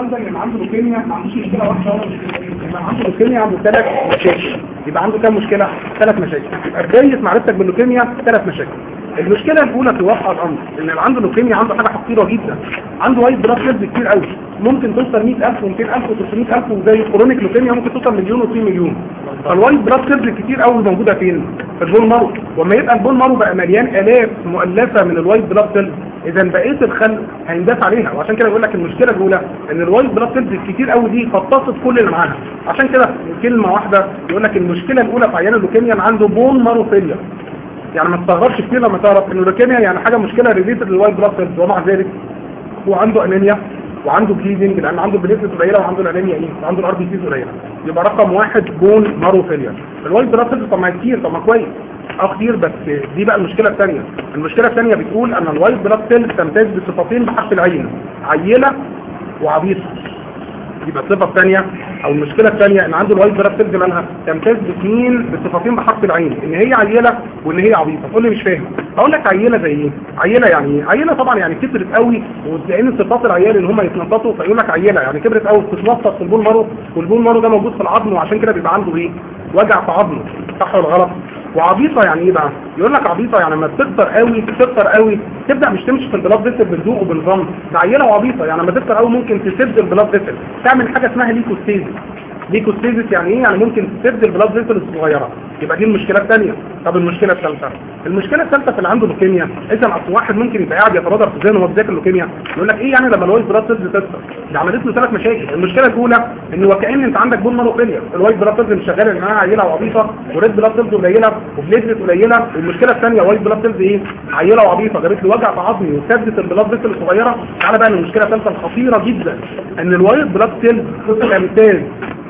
ده اللي عنده لوكيميا ما عندوش مشكله واحده ولا مشكلتين يبقى عنده لوكيميا عنده ثلاث مشاكل يبقى عنده كام مشكله ثلاث مشاكل يبقى بدايه معرفتك باللوكيميا ثلاث مشاكل المشكله الاولى في وقع الامر ان اللي عنده لوكيميا عنده حاجه خطيره جدا عنده وايت بلاد سيلز كتير قوي ممكن توصل 100000 و200000 و300000 وزي كرونيك لوكيميا ممكن توصل مليون و2 مليون فالوايت بلاد سيلز كتير قوي موجوده فين في البون مارو وما يبقى البون مارو بقى مليان الاف مؤلفه من الوايت بلاد سيلز اذا بقيه الخل هينداس عليها وعشان كده بقول لك المشكله الاولى ان الوايت بلاد سيلز الكتير قوي دي خططت كل اللي معاها عشان كده كلمه واحده يقول لك المشكله الاولى في عيان اللوكيميا إن عنده بون مارو فيلير يعني ما تستغربش كتير لما تعرف ان اللوكيميا يعني حاجه مشكله ريليتد للوايت بلاد سيلز ومع ذلك هو عنده انيميا وعنده بليدنج لان عنده بليتس قليله وعنده الانيميا ايه وعنده الار بي سيز قليله يبقى رقم واحد بون مارو فيلير الوايت بلاد سيلز طب ما كتير طب ما كويس اه كتير بس دي بقى المشكله الثانيه المشكله الثانيه بتقول ان الوايت بلاد سيلز تمتاز بصفتين بحرف العين عيله وعبيطه يبقى الصفه الثانيه او المشكله الثانيه ان عنده الوايت بلاد سيلز مالها تمتاز باثنين بصفتين بحرف العين ان هي عيله وان هي عبيطه تقول لي مش فاهم هقول لك عيله زي ايه عيله يعني ايه عيله طبعا يعني كبرت قوي وتلاقين صفات العيال ان هم يتنططوا فيقول لك عيله يعني كبرت قوي بتتنطط في البون مارو والبون مارو ده موجود في العظم وعشان كده بيبقى عنده ايه وجع في عظمه صح ولا غلط وعبيطه يعني ايه بقى يقول لك عبيطه يعني لما بتكتر قوي بتكتر قوي تبدا مش تمشي في البلاد فيسل بهدوء وبنظام ده عيله وعبيطه يعني لما تكتر قوي ممكن تسد البلاد فيسل تعمل حاجه اسمها ليكوستيزيس ليكوستيزيس يعني ايه يعني ممكن تسد البلاد فيسل الصغيره يبقى دي المشكله الثانيه طب المشكله الثالثه المشكله الثالثه في اللي عنده لوكيميا اذا اصل واحد ممكن يبقى قاعد يتبادر في ذهنه وهو بيذاكر اللوكيميا يقول لك ايه يعني لما الوايت بلاد سيلز تكتر دي عملت له ثلاث مشاكل المشكله الاولى ان وكأن انت عندك بون مارو فيلير الوايت بلاد سيلز مش شغاله لانها عيله وعبيطه وريد بلاد سيلز قليله وبليتلت قليله والمشكله الثانيه وايت بلاد سيلز ايه عيله وعبيطه جابت لي وجع في عظمي وسدت البلاد فيسل الصغيره تعالى بقى المشكله الثالثه الخطيره جدا ان الوايت بلاد سيلز تمتاز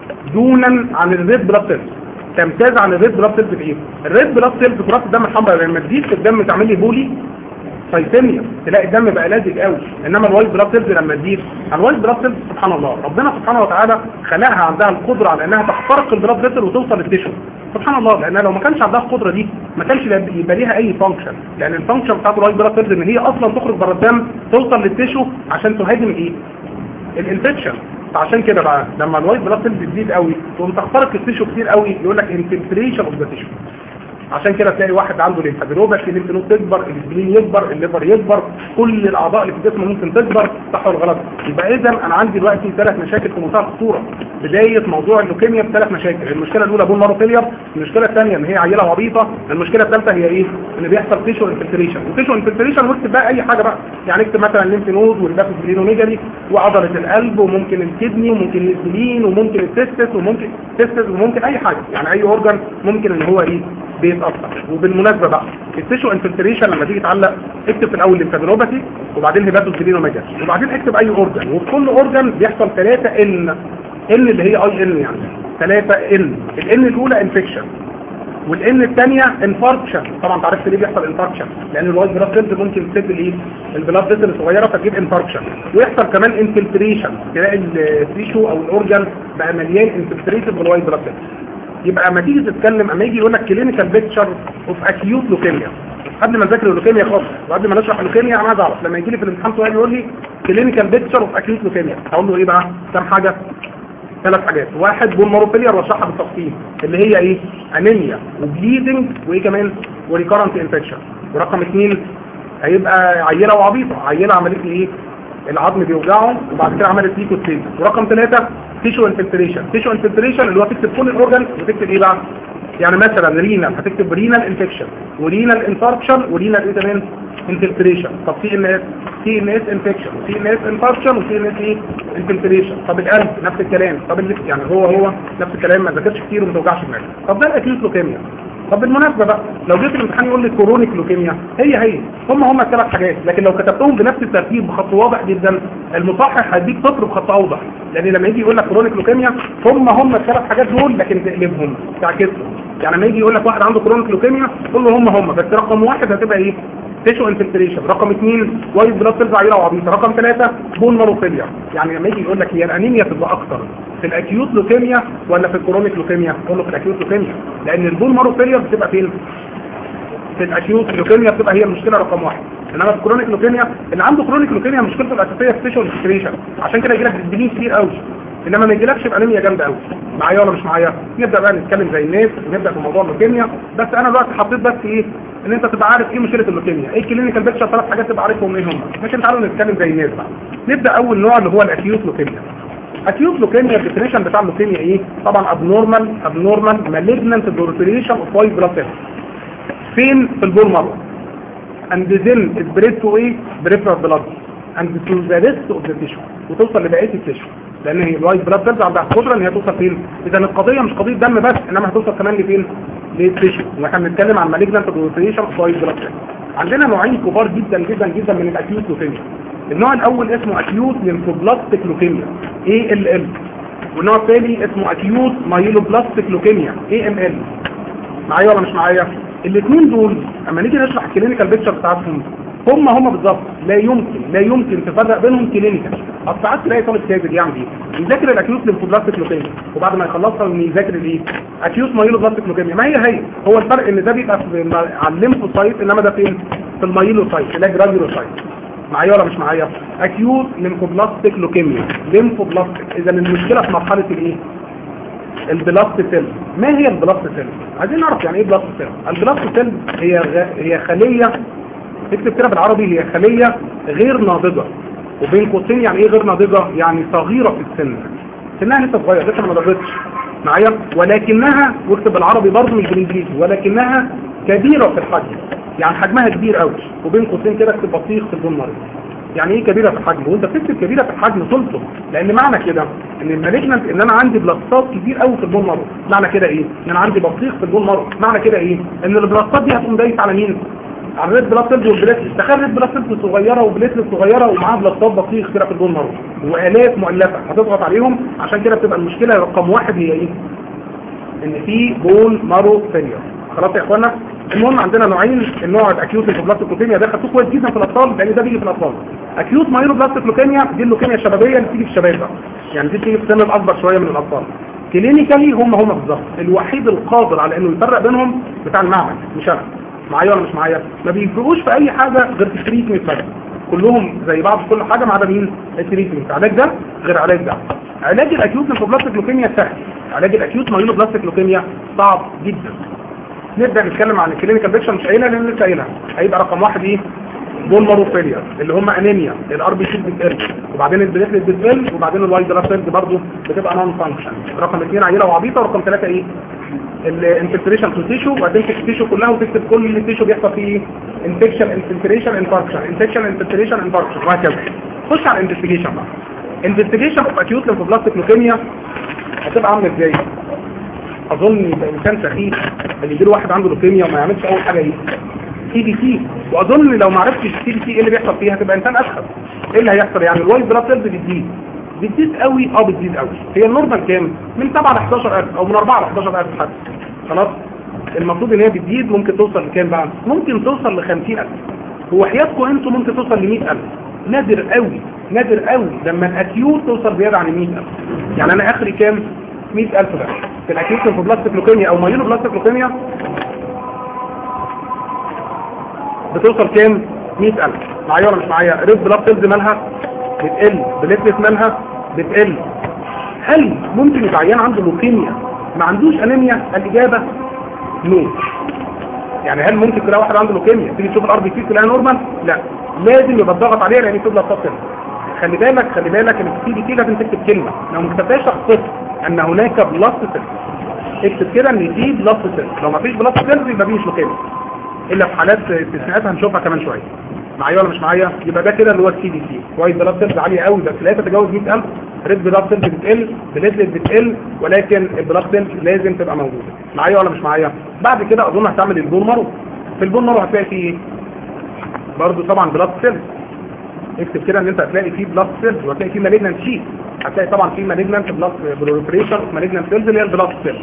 دونا عن الريد بلاد سيلز تمتاز عن الريد بلاد سيلز بايه الريد بلاد سيلز كرات الدم الحمراء لما تزيد في الدم تعمل لي بولي سايتيميا تلاقي الدم بقى لازق قوي انما الوايت بلاد سيلز لما تزيد الوايت بلاد سيلز سبحان الله ربنا سبحانه وتعالى خلقها عندها القدره على انها تخترق البلاد فيسل وتوصل للتيشو سبحان الله لان لو ما كانش عندها القدره دي ما كانش يبقى ليها اي فانكشن لان الفانكشن بتاعت الوايت بلاد سيلز ان هي اصلا تخرج بره الدم توصل للتيشو عشان تهاجم ايه الانفكشن فعشان كده بقى لما الوايت بلاد سيلز بتزيد قوي تقوم تخترق التيشو كتير قوي يقول لك انفلتريشن اوف ذا تيشو عشان كده تلاقي واحد عنده ليمفادينوباثي الليمف نود تكبر الاسبلين يكبر الليفر يكبر كل الاعضاء اللي في الجسم ممكن تكبر صح ولا غلط يبقى اذا انا عندي دلوقتي ثلاث مشاكل في منتهى الخطوره بدايه موضوع اللوكيميا بثلاث مشاكل المشكله الاولى بون مارو فيلير المشكله الثانيه ان هي عيله وعبيطه المشكله الثالثه هي ايه ان بيحصل تيشو انفلتريشن وتيشو انفلتريشن واكتب بقى اي حاجه بقى يعني اكتب مثلا الليمف نود والباث سبلينوميجالي وعضله القلب وممكن الكدني وممكن الاسبلين وممكن التستس وممكن تستس وممكن اي حاجه يعني اي اورجان ممكن ان هو ايه بيتاثر وبالمناسبه بقى التيشو انفلتريشن لما تيجي تعلق اكتب في الاول ليمفادينوباثي وبعدين هيباتوسبلينوميجالي وبعدين اكتب اي اورجان وفي كل اورجان بيحصل ثلاثه ان ان اللي هي اي ان يعني ثلاثه ان الان الاولى انفكشن والان الثانيه انفاركشن طبعا انت عرفت ليه بيحصل انفاركشن لان الوايت بلاد سيلز ممكن تسد الايه البلاد فيسل الصغيره فتجيب انفاركشن ويحصل كمان انفلتريشن تلاقي التيشو او الاورجان بقى مليان انفلتريتد بالوايت بلاد سيلز يبقى اما تيجي تتكلم اما يجي يقول لك كلينيكال بيكتشر اوف اكيوت لوكيميا قبل ما اذاكر اللوكيميا خالص وقبل ما نشرح اللوكيميا انا عايز اعرف لما يجي لي في الامتحان سؤال يقول لي كلينيكال بيكتشر اوف اكيوت لوكيميا اقول له ايه بقى كام حاجه ثلاث حاجات واحد بون ماروفيلير واشرحها بالتفصيل اللي هي ايه انيميا وبليدنج وايه كمان وريكارنت انفكشن ورقم اثنين هيبقى عيله وعبيطه عيله عملت لي ايه العظم بيوجعه وبعد كده عملت ليكوستيز ورقم ثلاثة تيشو انفلتريشن تيشو انفلتريشن اللي هو تكتب كل الاورجن وتكتب ايه بقى يعني مثلا رينال هتكتب رينال انفكشن ورينال انفاركشن ورينال ايه كمان انفلتريشن طب سي ان اس سي ان اس انفكشن وسي ان اس انفاركشن وسي ان اس ايه انفلتريشن طب القلب نفس الكلام طب اللي يعني هو هو نفس الكلام ما ذاكرش كتير وما توجعش دماغك طب ده الاكيوت لوكيميا طب بالمناسبة بقى لو جيت الامتحان يقول لي كورونيك لوكيميا هي هي هم هم الثلاث حاجات لكن لو كتبتهم بنفس الترتيب بخط واضح جدا المصحح هيديك سطر بخط اوضح لان لما يجي يقول لك كورونيك لوكيميا هم هم الثلاث حاجات دول لكن تقلبهم تعكسهم يعني لما يجي يقول لك واحد عنده كورونيك لوكيميا قول له هم هم بس رقم واحد هتبقى ايه تيشو انفلتريشن رقم اثنين وايت بلاد سيلز عيله وعبيطه رقم ثلاثة بون ماروفيليا يعني لما يجي يقول لك هي الانيميا تبقى اكتر في الاكيوت لوكيميا ولا في الكرونيك لوكيميا قول له في الاكيوت لوكيميا لان البون ماروفيليا بتبقى فين في الاكيوت لوكيميا بتبقى هي المشكله رقم واحد انما في كرونيك لوكيميا اللي عنده كرونيك لوكيميا مشكلته الاساسيه في تيشو ديستريشن عشان كده يجي لك ديسبلين كتير قوي انما ما يجيلكش بانيميا جامده قوي معايا ولا مش معايا نبدا بقى نتكلم زي الناس ونبدا في موضوع اللوكيميا بس انا دلوقتي حطيت بس ايه ان انت تبقى عارف ايه مشكله اللوكيميا ايه الكلينيكال بيكتشر ثلاث حاجات تبقى عارفهم ايه هم لكن تعالوا نتكلم زي الناس بقى نبدا اول نوع اللي هو الاكيوت لوكيميا اكيوت لوكيميا الديفينيشن بتاع اللوكيميا ايه طبعا ابنورمال ابنورمال مالجنانت بروتريشن اوف وايت بلاد سيلز فين في البول مره and then spread to ايه peripheral blood and to the rest of the tissue وتوصل لبقيه التيشو لان هي الوايت بلاد سيلز عندها قدره ان هي توصل فين اذا القضيه مش قضيه دم بس انما هتوصل كمان لفين للتيشو واحنا بنتكلم عن مالجنانت بروتريشن اوف وايت بلاد سيلز عندنا نوعين كبار جدا جدا جدا من الاكيوت لوكيميا النوع الاول اسمه اكيوت ليمفوبلاستيك لوكيميا اي ال ال والنوع الثاني اسمه اكيوت مايلوبلاستيك لوكيميا اي ام ال معايا ولا مش معايا الاثنين دول اما نيجي نشرح الكلينيكال بيكتشر بتاعتهم هم هم بالظبط لا يمكن لا يمكن تفرق بينهم كلينيكال اصل ساعات تلاقي طالب كاتب يعمل ايه يذاكر الاكيوت ليمفوبلاستيك لوكيميا وبعد ما يخلصها يذاكر الايه اكيوت مايلوبلاستيك لوكيميا ما هي هي هو الفرق ان ده بيبقى في على الليمفوسايت انما ده فين في المايلوسايت لا جرانيولوسايت معايا ولا مش معايا اكيوت ليمفوبلاستيك لوكيميا ليمفوبلاستيك اذا المشكله في مرحله الايه البلاست سيل ما هي البلاست سيل عايزين نعرف يعني ايه بلاست سيل البلاست سيل هي غ... هي خليه اكتب كده بالعربي هي خليه غير ناضجه وبين قوسين يعني ايه غير ناضجه يعني صغيره في السن سنها لسه صغير لسه ما نضجتش معايا ولكنها واكتب بالعربي برضه مش بالانجليزي ولكنها كبيره في الحجم يعني حجمها كبير قوي وبين قوسين كده اكتب بطيخ في الجون مريض يعني ايه كبيرة في الحجم وانت بتكتب كبيرة في الحجم تلطم لان معنى كده ان المالجنت ان انا عندي بلاستات كتير قوي في البون مرض معنى كده ايه ان انا عندي بطيخ في البون مرض معنى كده ايه ان البلاستات دي هتقوم دايس على مين على الريد بلاد سيلز والبلاتلت تخيل ريد بلاد سيلز صغيره وبلاتلت صغيره ومعاها بلاستات بطيخ كده في البون مرض والاف مؤلفه هتضغط عليهم عشان كده بتبقى المشكله رقم واحد هي ايه ان في بون مارو فيلير خلاص يا اخوانا المهم عندنا نوعين النوع الاكيوت البلاستيك لوكيميا ده خدوه كويس جدا في الاطفال لان ده بيجي في الاطفال اكيوت مايلو بلاستيك لوكيميا دي اللوكيميا الشبابيه اللي بتيجي في الشباب بقى يعني دي بتيجي في السن الاكبر شويه من الاطفال كلينيكالي هم هم بالظبط الوحيد القادر على انه يفرق بينهم بتاع المعمل مش انا معايا ولا مش معايا ما بيفرقوش في اي حاجه غير في التريتمنت بس كلهم زي بعض في كل حاجه ما عدا مين التريتمنت علاج ده غير علاج ده علاج الاكيوت ليمفوبلاستيك لوكيميا سهل علاج الاكيوت مايلو بلاستيك لوكيميا صعب جدا نبدأ نتكلم عن الكلينيكال بيكشن مش قايلها لان لسه قايلها هيبقى رقم واحد ايه بول مارو فيلير اللي هم انيميا الار بي سي بتقل وبعدين البليتلت بتقل وبعدين الوايت بلاد سيلز برضه بتبقى نون فانكشن رقم اثنين عيله وعبيطه ورقم ثلاثه ايه الانفلتريشن في التيشو وهتمسك التيشو كلها وتكتب كل اللي التيشو بيحصل فيه انفكشن انفلتريشن انفاركشن انفكشن انفلتريشن انفاركشن وهكذا خش على الانفستيجيشن بقى انفستيجيشن اوف اكيوت ليمفوبلاستيك لوكيميا هتبقى عامله ازاي اظن يبقى انسان سخيف اللي يجي له واحد عنده لوكيميا وما يعملش اول حاجه ايه سي بي سي واظن لو ما عرفتش السي بي سي ايه اللي بيحصل فيها هتبقى انسان اسخف ايه اللي هيحصل يعني الوايت بلاد سيلز بتزيد بتزيد قوي اه بتزيد قوي هي النورمال كام من 7 ل 11000 او من 4 ل 11000 حتى خلاص المفروض ان هي بتزيد ممكن توصل لكام بقى ممكن توصل ل 50000 هو حياتكم انتم ممكن توصل ل 100000 نادر قوي نادر قوي لما الاكيوت توصل زياده عن 100000 يعني انا اخري كام 100000 بقى في الاكيوت في بلاستيك لوكيميا او مايلو بلاستيك لوكيميا بتوصل كام 100000 معايا ولا مش معايا ريد بلاد سيلز مالها بتقل بليتلت مالها بتقل هل ممكن يبقى عيان عنده لوكيميا ما عندوش انيميا الاجابه نو يعني هل ممكن تلاقي واحد عنده لوكيميا تيجي تشوف الار بي سي تلاقيها نورمال لا لازم يبقى الضغط عليها لان في بلاد سيلز خلي بالك خلي بالك ان السي دي تي لازم تكتب كلمه لو ما كتبتهاش هتخسر ان هناك بلس سيل اكتب كده ان دي بلس سيل لو ما فيش بلس سيل يبقى مفيش لوكيميا الا في حالات استثناءات هنشوفها كمان شويه معايا ولا مش معايا يبقى ده كده اللي هو السي دي سي وايت بلاد سيلز عاليه قوي بس لا تتجاوز 100000 ريد بلاد سيلز بتقل بليتلت بتقل ولكن البلاد سيلز لازم تبقى موجوده معايا ولا مش معايا بعد كده اظن هتعمل البون مارو في البون مارو هتلاقي فيه ايه برضه طبعا بلاد سيلز اكتب كده ان انت هتلاقي فيه بلاد سيلز وهتلاقي فيه مالجنانت شيت هتلاقي طبعا فيه مالجنانت بلاد بروليفريشن مالجنانت سيلز اللي هي البلاد سيلز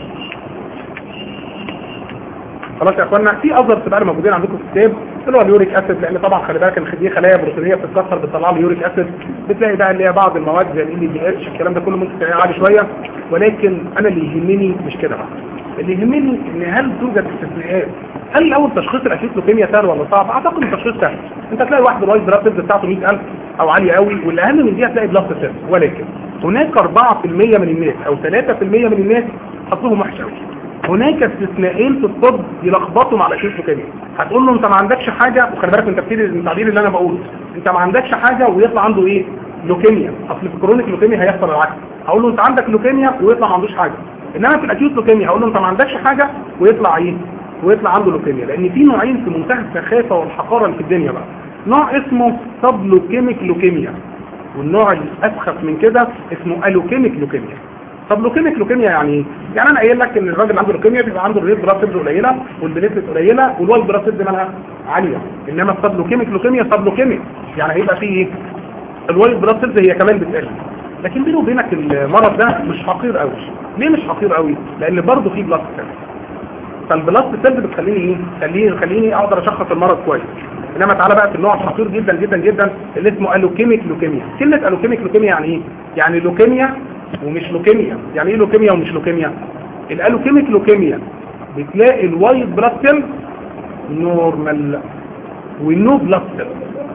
خلاص يا اخوانا في اذر تبقى موجودين عندكم في الكتاب اللي هو اليوريك اسيد لان طبعا خلي بالك ان دي خلايا بروتينيه بتتكسر بتطلع له يوريك اسيد بتلاقي بقى اللي هي بعض المواد زي ال دي اتش الكلام ده كله ممكن تلاقيه عالي شويه ولكن انا اللي يهمني مش كده بقى اللي يهمني ان هل توجد استثناءات هل الاول تشخيص الاكيوت لوكيميا سهل ولا صعب اعتقد التشخيص سهل انت تلاقي واحد الوايت بلاد سيلز بتاعته 100000 او عاليه قوي والاهم من دي هتلاقي بلاد سيلز ولكن هناك 4% من الناس او 3% من الناس حظهم وحش قوي هناك استثناءين في الطب يلخبطوا مع الاكيوت لوكيميا هتقول له انت ما عندكش حاجه وخلي بالك من تفسير التعبير اللي انا بقوله انت ما عندكش حاجه ويطلع عنده ايه لوكيميا اصل في الكرونيك لوكيميا هيحصل العكس هقول له انت عندك لوكيميا ويطلع ما عندوش حاجه انما في الاكيوت لوكيميا هقول له انت ما عندكش حاجه ويطلع ايه ويطلع عنده لوكيميا لان في نوعين في منتهى السخافه والحقاره اللي في الدنيا بقى نوع اسمه سب لوكيميك لوكيميا والنوع الاسخف من كده اسمه الوكيميك لوكيميا طب لوكيميك لوكيميا يعني ايه؟ يعني انا قايل لك ان الراجل عنده لوكيميا بيبقى عنده الريد بلاد سيلز قليله والبليتلت قليله والوايت بلاد سيلز مالها عاليه انما السب لوكيميك لوكيميا سب لوكيميك يعني هيبقى فيه ايه؟ الوايت بلاد سيلز هي كمان بتقل لكن بينه وبينك المرض ده مش حقير قوي ليه مش حقير قوي لان برضه فيه بلاد سيلز فالبلاد سيلز بتخليني ايه خليني خليني اقدر اشخص المرض كويس انما تعالى بقى في النوع الخطير جدا جدا جدا اللي اسمه الوكيميك لوكيميا كلمه الوكيميك لوكيميا يعني ايه يعني لوكيميا ومش لوكيميا يعني ايه لوكيميا ومش لوكيميا الالوكيميك لوكيميا بتلاقي الوايت بلاد سيل نورمال والنو بلاد سيل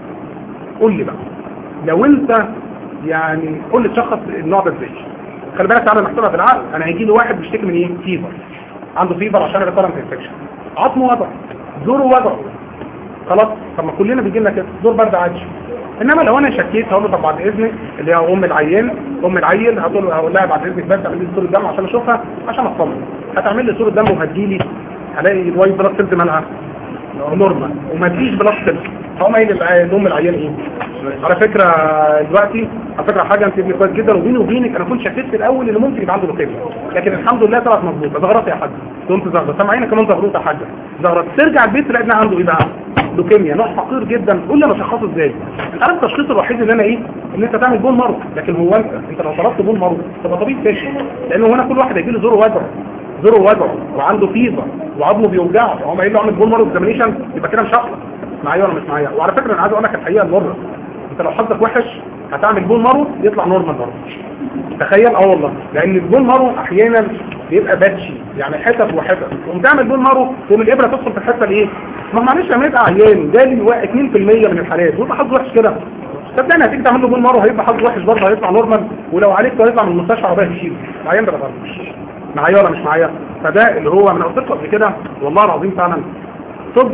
قول لي بقى لو انت يعني قول لي تشخص النوع ده ازاي خلي بالك تعالى نحسبها في العقل انا هيجي لي واحد بيشتكي من ايه فيفر عنده فيفر عشان ريكارنت انفكشن عظمه وجع زوره وجع خلاص طب ما كلنا بيجي لنا كده دور برد عادي انما لو انا شكيت هقول له طب بعد اذنك اللي هي ام العيان ام العيل هقول له هقول لها بعد اذنك بس اعمل لي صوره دم عشان اشوفها عشان اطمن هتعمل لي صوره دم وهتجيلي هلاقي الوايت بلاد سيلز مالها نورمال وما تجيش بلاد سيلز هقوم قايل لام العيان ايه على فكره دلوقتي على فكره حاجه انت ابني كويس جدا وبيني وبينك انا كنت شكيت في الاول ان ممكن يبقى عنده لوكيميا لكن الحمد لله طلعت مظبوطه زغرت يا حاج كنت زغرت سامعينك كمان زغروطه يا حاجه زغرت ترجع البيت تلاقي ابنها عنده ايه بقى لوكيميا نوع حقير جدا قول لي انا شخصه ازاي انا التشخيص الوحيد اللي انا ايه ان انت تعمل بون مرض لكن هو انت انت لو طلبت بون مرض تبقى طبيب فاشل لانه هنا كل واحد هيجي له زوره وجع زوره وجع وعنده فيفر وعظمه بيوجعه هو ما قايل له اعمل بون مرض اكزامينشن يبقى كده مش هخلص معايا ولا مش معايا وعلى فكره انا عايز اقول لك الحقيقه المره انت لو حظك وحش هتعمل بون مارو يطلع نورمال برضه تخيل اه والله لان البون مارو احيانا بيبقى باتشي يعني حتت وحتت تقوم تعمل بون مارو تقوم الابره تدخل في الحته الايه ما معلش لما يبقى عيان جالي 2% من الحالات ويبقى حظه وحش كده صدقني هتيجي تعمل له بون مارو هيبقى حظه وحش برضه هيطلع نورمال ولو عليك هيطلع من المستشفى عربيه يشيل العيان ده بقى معايا ولا مش معايا فده اللي هو من قلت لكم قبل كده والله العظيم فعلا طب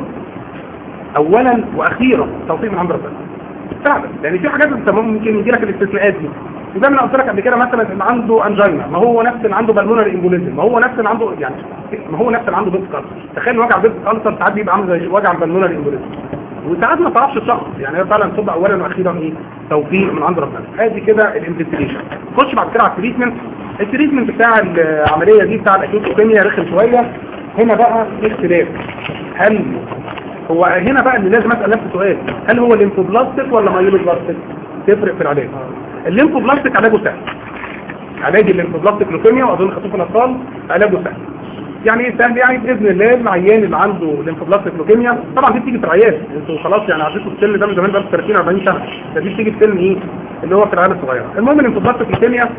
اولا واخيرا توفيق من عند ربنا فعلا لان في حاجات انت ممكن يجي لك الاستثناءات دي وده من قلت لك قبل كده مثلا اللي عنده انجينا ما هو نفس اللي عنده بالمونر امبوليزم ما هو نفس اللي عنده يعني ما هو نفس اللي عنده بيت كالسر تخيل وجع بيت كالسر ساعات بيبقى عامل زي وجع البالمونر امبوليزم وساعات ما تعرفش الشخص يعني هي فعلا تبقى اولا واخيرا ايه توفيق من عند ربنا ادي كده الانفستيجيشن خش بعد كده على التريتمنت التريتمنت بتاع العمليه دي بتاع الاكيوت لوكيميا رخم شويه هنا بقى في اختلاف هل هو هنا بقى اللي لازم اسال نفسي سؤال هل هو الليمفوبلاستيك ولا مايلوبلاستيك تفرق في العلاج الليمفوبلاستيك علاجه سهل علاج الليمفوبلاستيك لوكيميا واظن خطوط الاطفال علاجه سهل يعني ايه سهل يعني باذن الله العيان اللي عنده ليمفوبلاستيك لوكيميا طبعا دي بتيجي في العيال انتوا خلاص يعني عديتوا السن ده من زمان بقى 30 40 سنه فدي بتيجي في سن ايه اللي هو في العيال الصغيره المهم الليمفوبلاستيك لوكيميا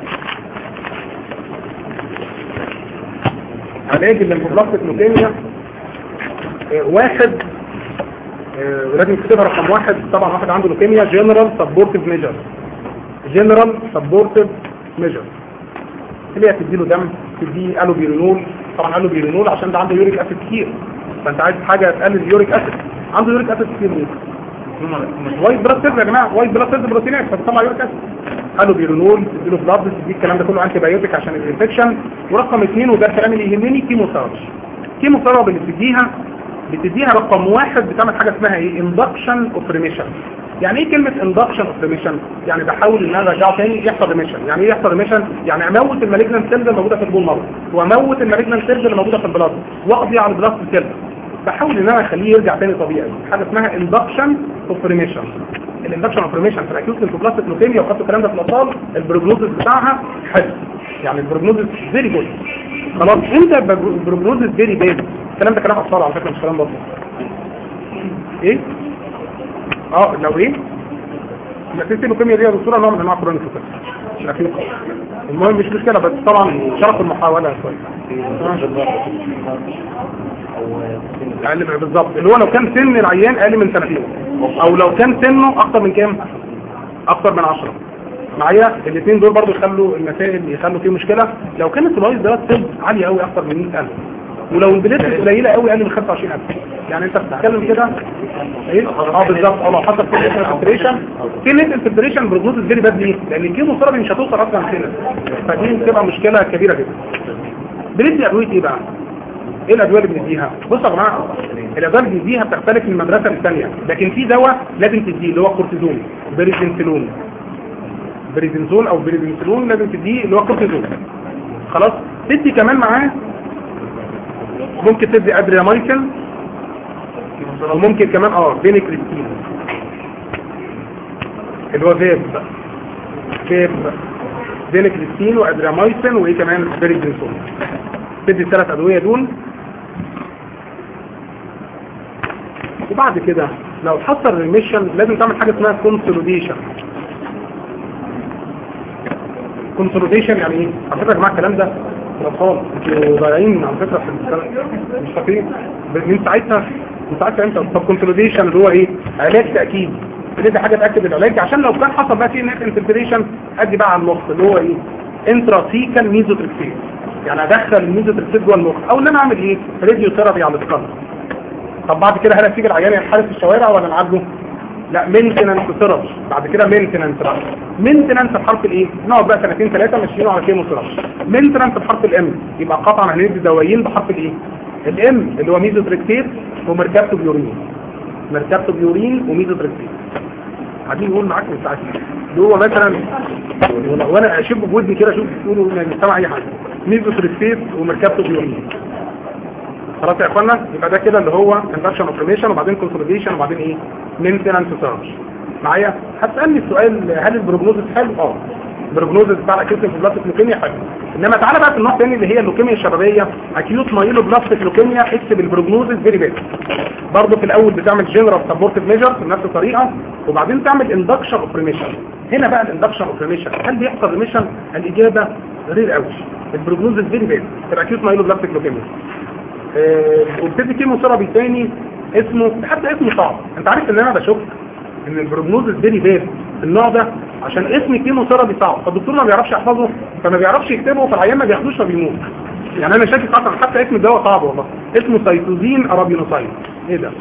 علاج الليمفوبلاستيك لوكيميا واحد ولازم تكتبها رقم واحد طبعا واحد عنده لوكيميا جنرال سبورتيف ميجر جنرال سبورتيف ميجر اللي هي تديله دم تديه الوبيرينول طبعا الوبيرينول عشان ده عنده يوريك اسيد كتير فانت عايز حاجه تقلل اليوريك اسيد عنده يوريك اسيد كتير ليه وايت بلاد سيلز يا جماعه وايت بلاد سيلز بروتينات فبتطلع يوريك اسيد الوبيرينول تديله بلاد تديه الكلام ده كله انتي بايوتيك عشان الانفكشن ورقم اثنين وده الكلام اللي يهمني كيمو ثيرابي كيمو ثيرابي اللي بتديها بتديها رقم واحد بتعمل حاجة اسمها ايه اندكشن اوف ريميشن يعني ايه كلمة اندكشن اوف ريميشن يعني بحاول ان انا ارجعه تاني يحصل ريميشن يعني ايه يحصل ريميشن يعني اموت المالجنان سيلز اللي موجودة في البول مرض واموت المالجنان سيلز اللي موجودة في البلاد واقضي على البلاد سيلز بحاول ان انا اخليه يرجع تاني طبيعي حاجة اسمها اندكشن اوف ريميشن الاندكشن اوف ريميشن في الاكيوت ليمفوبلاستيك لوكيميا وخدتوا الكلام ده في الاطفال البروجنوزس بتاعها حلو يعني البروجنوزس فيري جود خلاص امتى البروجنوزس فيري باد الكلام ده كلام اطفال على فكره مش كلام بطل ايه اه لو ايه الاسيستي لوكيميا دي يا دكتوره نوع من انواع كرونيك لوكيميا مش اكيد المهم مش مشكله بس طبعا شرف المحاوله كويس اقل من بالظبط اللي هو لو كان سن العيان اقل من سنتين او لو كان سنه اكتر من كام اكتر من 10 معايا الاثنين دول برضو يخلوا المسائل يخلوا فيه مشكله لو كانت الوايز ده طب عاليه قوي اكتر من 100000 ولو البلاد قليله قوي اقل من 25000 يعني انت بتتكلم كده ايه اه بالظبط اه لو حصل في الانفلتريشن في الانفلتريشن بروجنوز فيري باد ليه لان الكيمو ثيرابي مش هتوصل اصلا كده فدي بتبقى مشكله كبيره جدا بندي ادويه ايه بقى ايه الادويه اللي بنديها بصوا يا جماعه الادويه اللي بنديها بتختلف من مدرسه للثانيه لكن في دواء لازم تديه اللي هو كورتيزون بريزنتلون بريزنتون او بريزنتلون لازم تديه اللي هو كورتيزون خلاص تدي كمان معاه ممكن تدي ادريامايكل وممكن كمان اه بينيكريستين اللي هو فيب فيب بينيكريستين وادريامايسين وايه كمان بريزنتون تدي الثلاث ادويه دول وبعد كده لو حصل ريميشن لازم تعمل حاجه اسمها كونسوليديشن كونسوليديشن يعني ايه على فكره يا جماعه الكلام ده الاطفال انتوا ضايعين على فكره في الكلام مش فاكرين من ساعتها من ساعتها انت طب كونسوليديشن اللي هو ايه علاج تاكيد بندي حاجه تاكد العلاج عشان لو كان حصل بقى في نت انفلتريشن ادي بقى على المخ اللي هو ايه انتراسيكال ميزوتريكسيس يعني ادخل الميزوتريكسيس جوه المخ او ان انا اعمل ايه راديو ثيرابي على السكر طب بعد كده هل هتيجي العيان ينحرف في الشوارع ولا نعالجه لا مينتنانس ثيرابي بعد كده مينتنانس بقى مينتنانس بحرف الايه نقعد بقى سنتين ثلاثه ماشيين على كيمو ثيرابي مينتنانس بحرف الام يبقى قطعا هندي دوايين بحرف الايه الام اللي هو ميزوتريكسيت ومركبته بيورين مركبته بيورين وميزوتريكسيت قاعدين نقول معاك من ساعتين اللي هو مثلا وانا اشب بودني كده اشوف تقولوا مش سامع اي حاجه ميزوتريكسيت ومركبته بيورين خلاص يا اخوانا يبقى ده كده اللي هو اندكشن اوبريشن وبعدين كونسوليديشن وبعدين ايه مينتنانس سيرش معايا هتسالني السؤال هل البروجنوزس حلو اه البروجنوزس بتاع الاكيوت انفلاتيك لوكيميا حلو انما تعالى بقى في النوع الثاني اللي هي اللوكيميا الشبابيه اكيوت مايلو بلاستيك لوكيميا اكتب البروجنوزس فيري باد برضه في الاول بتعمل جنرال سبورتيف ميجر بنفس الطريقه وبعدين تعمل اندكشن اوبريشن هنا بقى الاندكشن اوبريشن هل بيحصل ريميشن الاجابه غير قوي البروجنوزس فيري باد في الاكيوت مايلو بلاستيك لوكيميا وبتدي كيمو ثيرابي تاني اسمه حتى اسمه صعب انت عارف ان انا بشوف ان البروجنوزس فيري باد النوع ده عشان اسم كيمو ثيرابي صعب فالدكتور ما بيعرفش يحفظه فما بيعرفش يكتبه فالعيان ما بياخدوش فبيموت يعني انا شاكك اصلا حتى اسم الدواء صعب والله اسمه سيتوزين ارابينوسايد ايه ده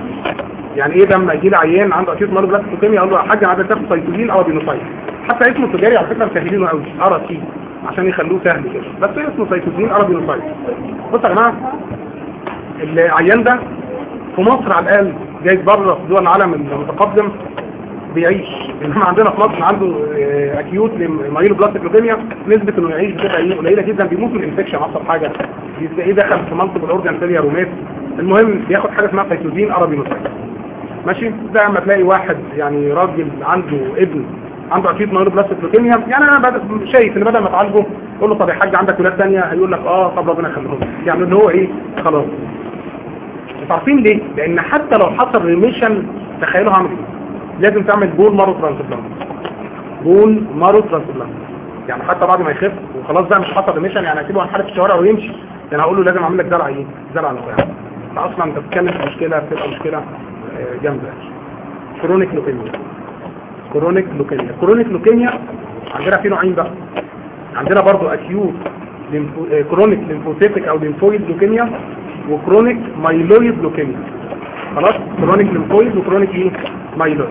يعني ايه ده لما يجي لي عيان عنده اكيد مرض لاكتو لوكيميا اقول له يا حاج عايز تاخد سيتوزين ارابينوسايد حتى اسمه التجاري على فكره مسهلينه قوي ارا سي عشان يخلوه سهل كده بس اسمه سيتوزين ارابينوسايد بصوا يا جماعه العيان ده في مصر على الاقل جاي بره في دول العالم المتقدم بيعيش انما عندنا في مصر عنده اكيوت مايلو بلاستيك لوكيميا نسبه انه يعيش بتبقى ايه قليله جدا بيموت من الانفكشن ابسط حاجه ايه دخل في منطقه الاورجن فيلير ومات المهم بياخد حاجه اسمها سيتوزين ارابي نوسايد ماشي ده اما تلاقي واحد يعني راجل عنده ابن عنده اكيد مايلو بلاستيك لوكيميا يعني انا بدأ شايف ان بدل ما تعالجه تقول له طب يا حاج عندك ولاد ثانيه هيقول لك اه طب ربنا يخليهم يعني اللي هو ايه خلاص عارفين ليه لان حتى لو حصل ريميشن تخيلوا هعمل ايه لازم تعمل بول مارو ترانسبلانت بول مارو ترانسبلانت يعني حتى بعد ما يخف وخلاص ده مش حصل ريميشن يعني هسيبه هنحرك في الشوارع ويمشي ده انا هقول له لازم اعمل لك زرع ايه زرع نخاع فاصلا انت بتتكلم في مشكله بتبقى مشكله جامده كرونيك لوكيميا كرونيك لوكيميا كرونيك لوكيميا عندنا في نوعين بقى عندنا برضو اكيوت كرونيك ليمفوسيتك او ليمفويد لوكيميا وكرونيك مايلويد لوكيميا خلاص كرونيك ليمفويد وكرونيك ايه مايلويد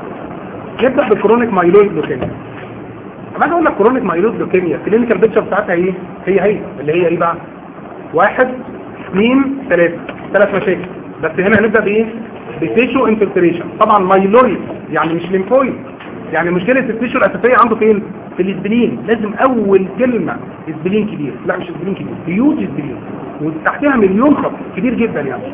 نبدا بالكرونيك مايلويد لوكيميا اما اجي اقول لك كرونيك مايلويد لوكيميا الكلينيكال بيكتشر بتاعتها ايه هي هي اللي هي ايه بقى واحد اثنين ثلاثه ثلاث مشاكل بس هنا هنبدا بايه بتيشو انفلتريشن طبعا مايلويد يعني مش ليمفويد يعني مشكله التيشو الاساسيه عنده فين في الاسبلين لازم اول كلمه اسبلين كبير لا مش اسبلين كبير هيوج اسبلين وتحتها مليون خط كبير جدا يعني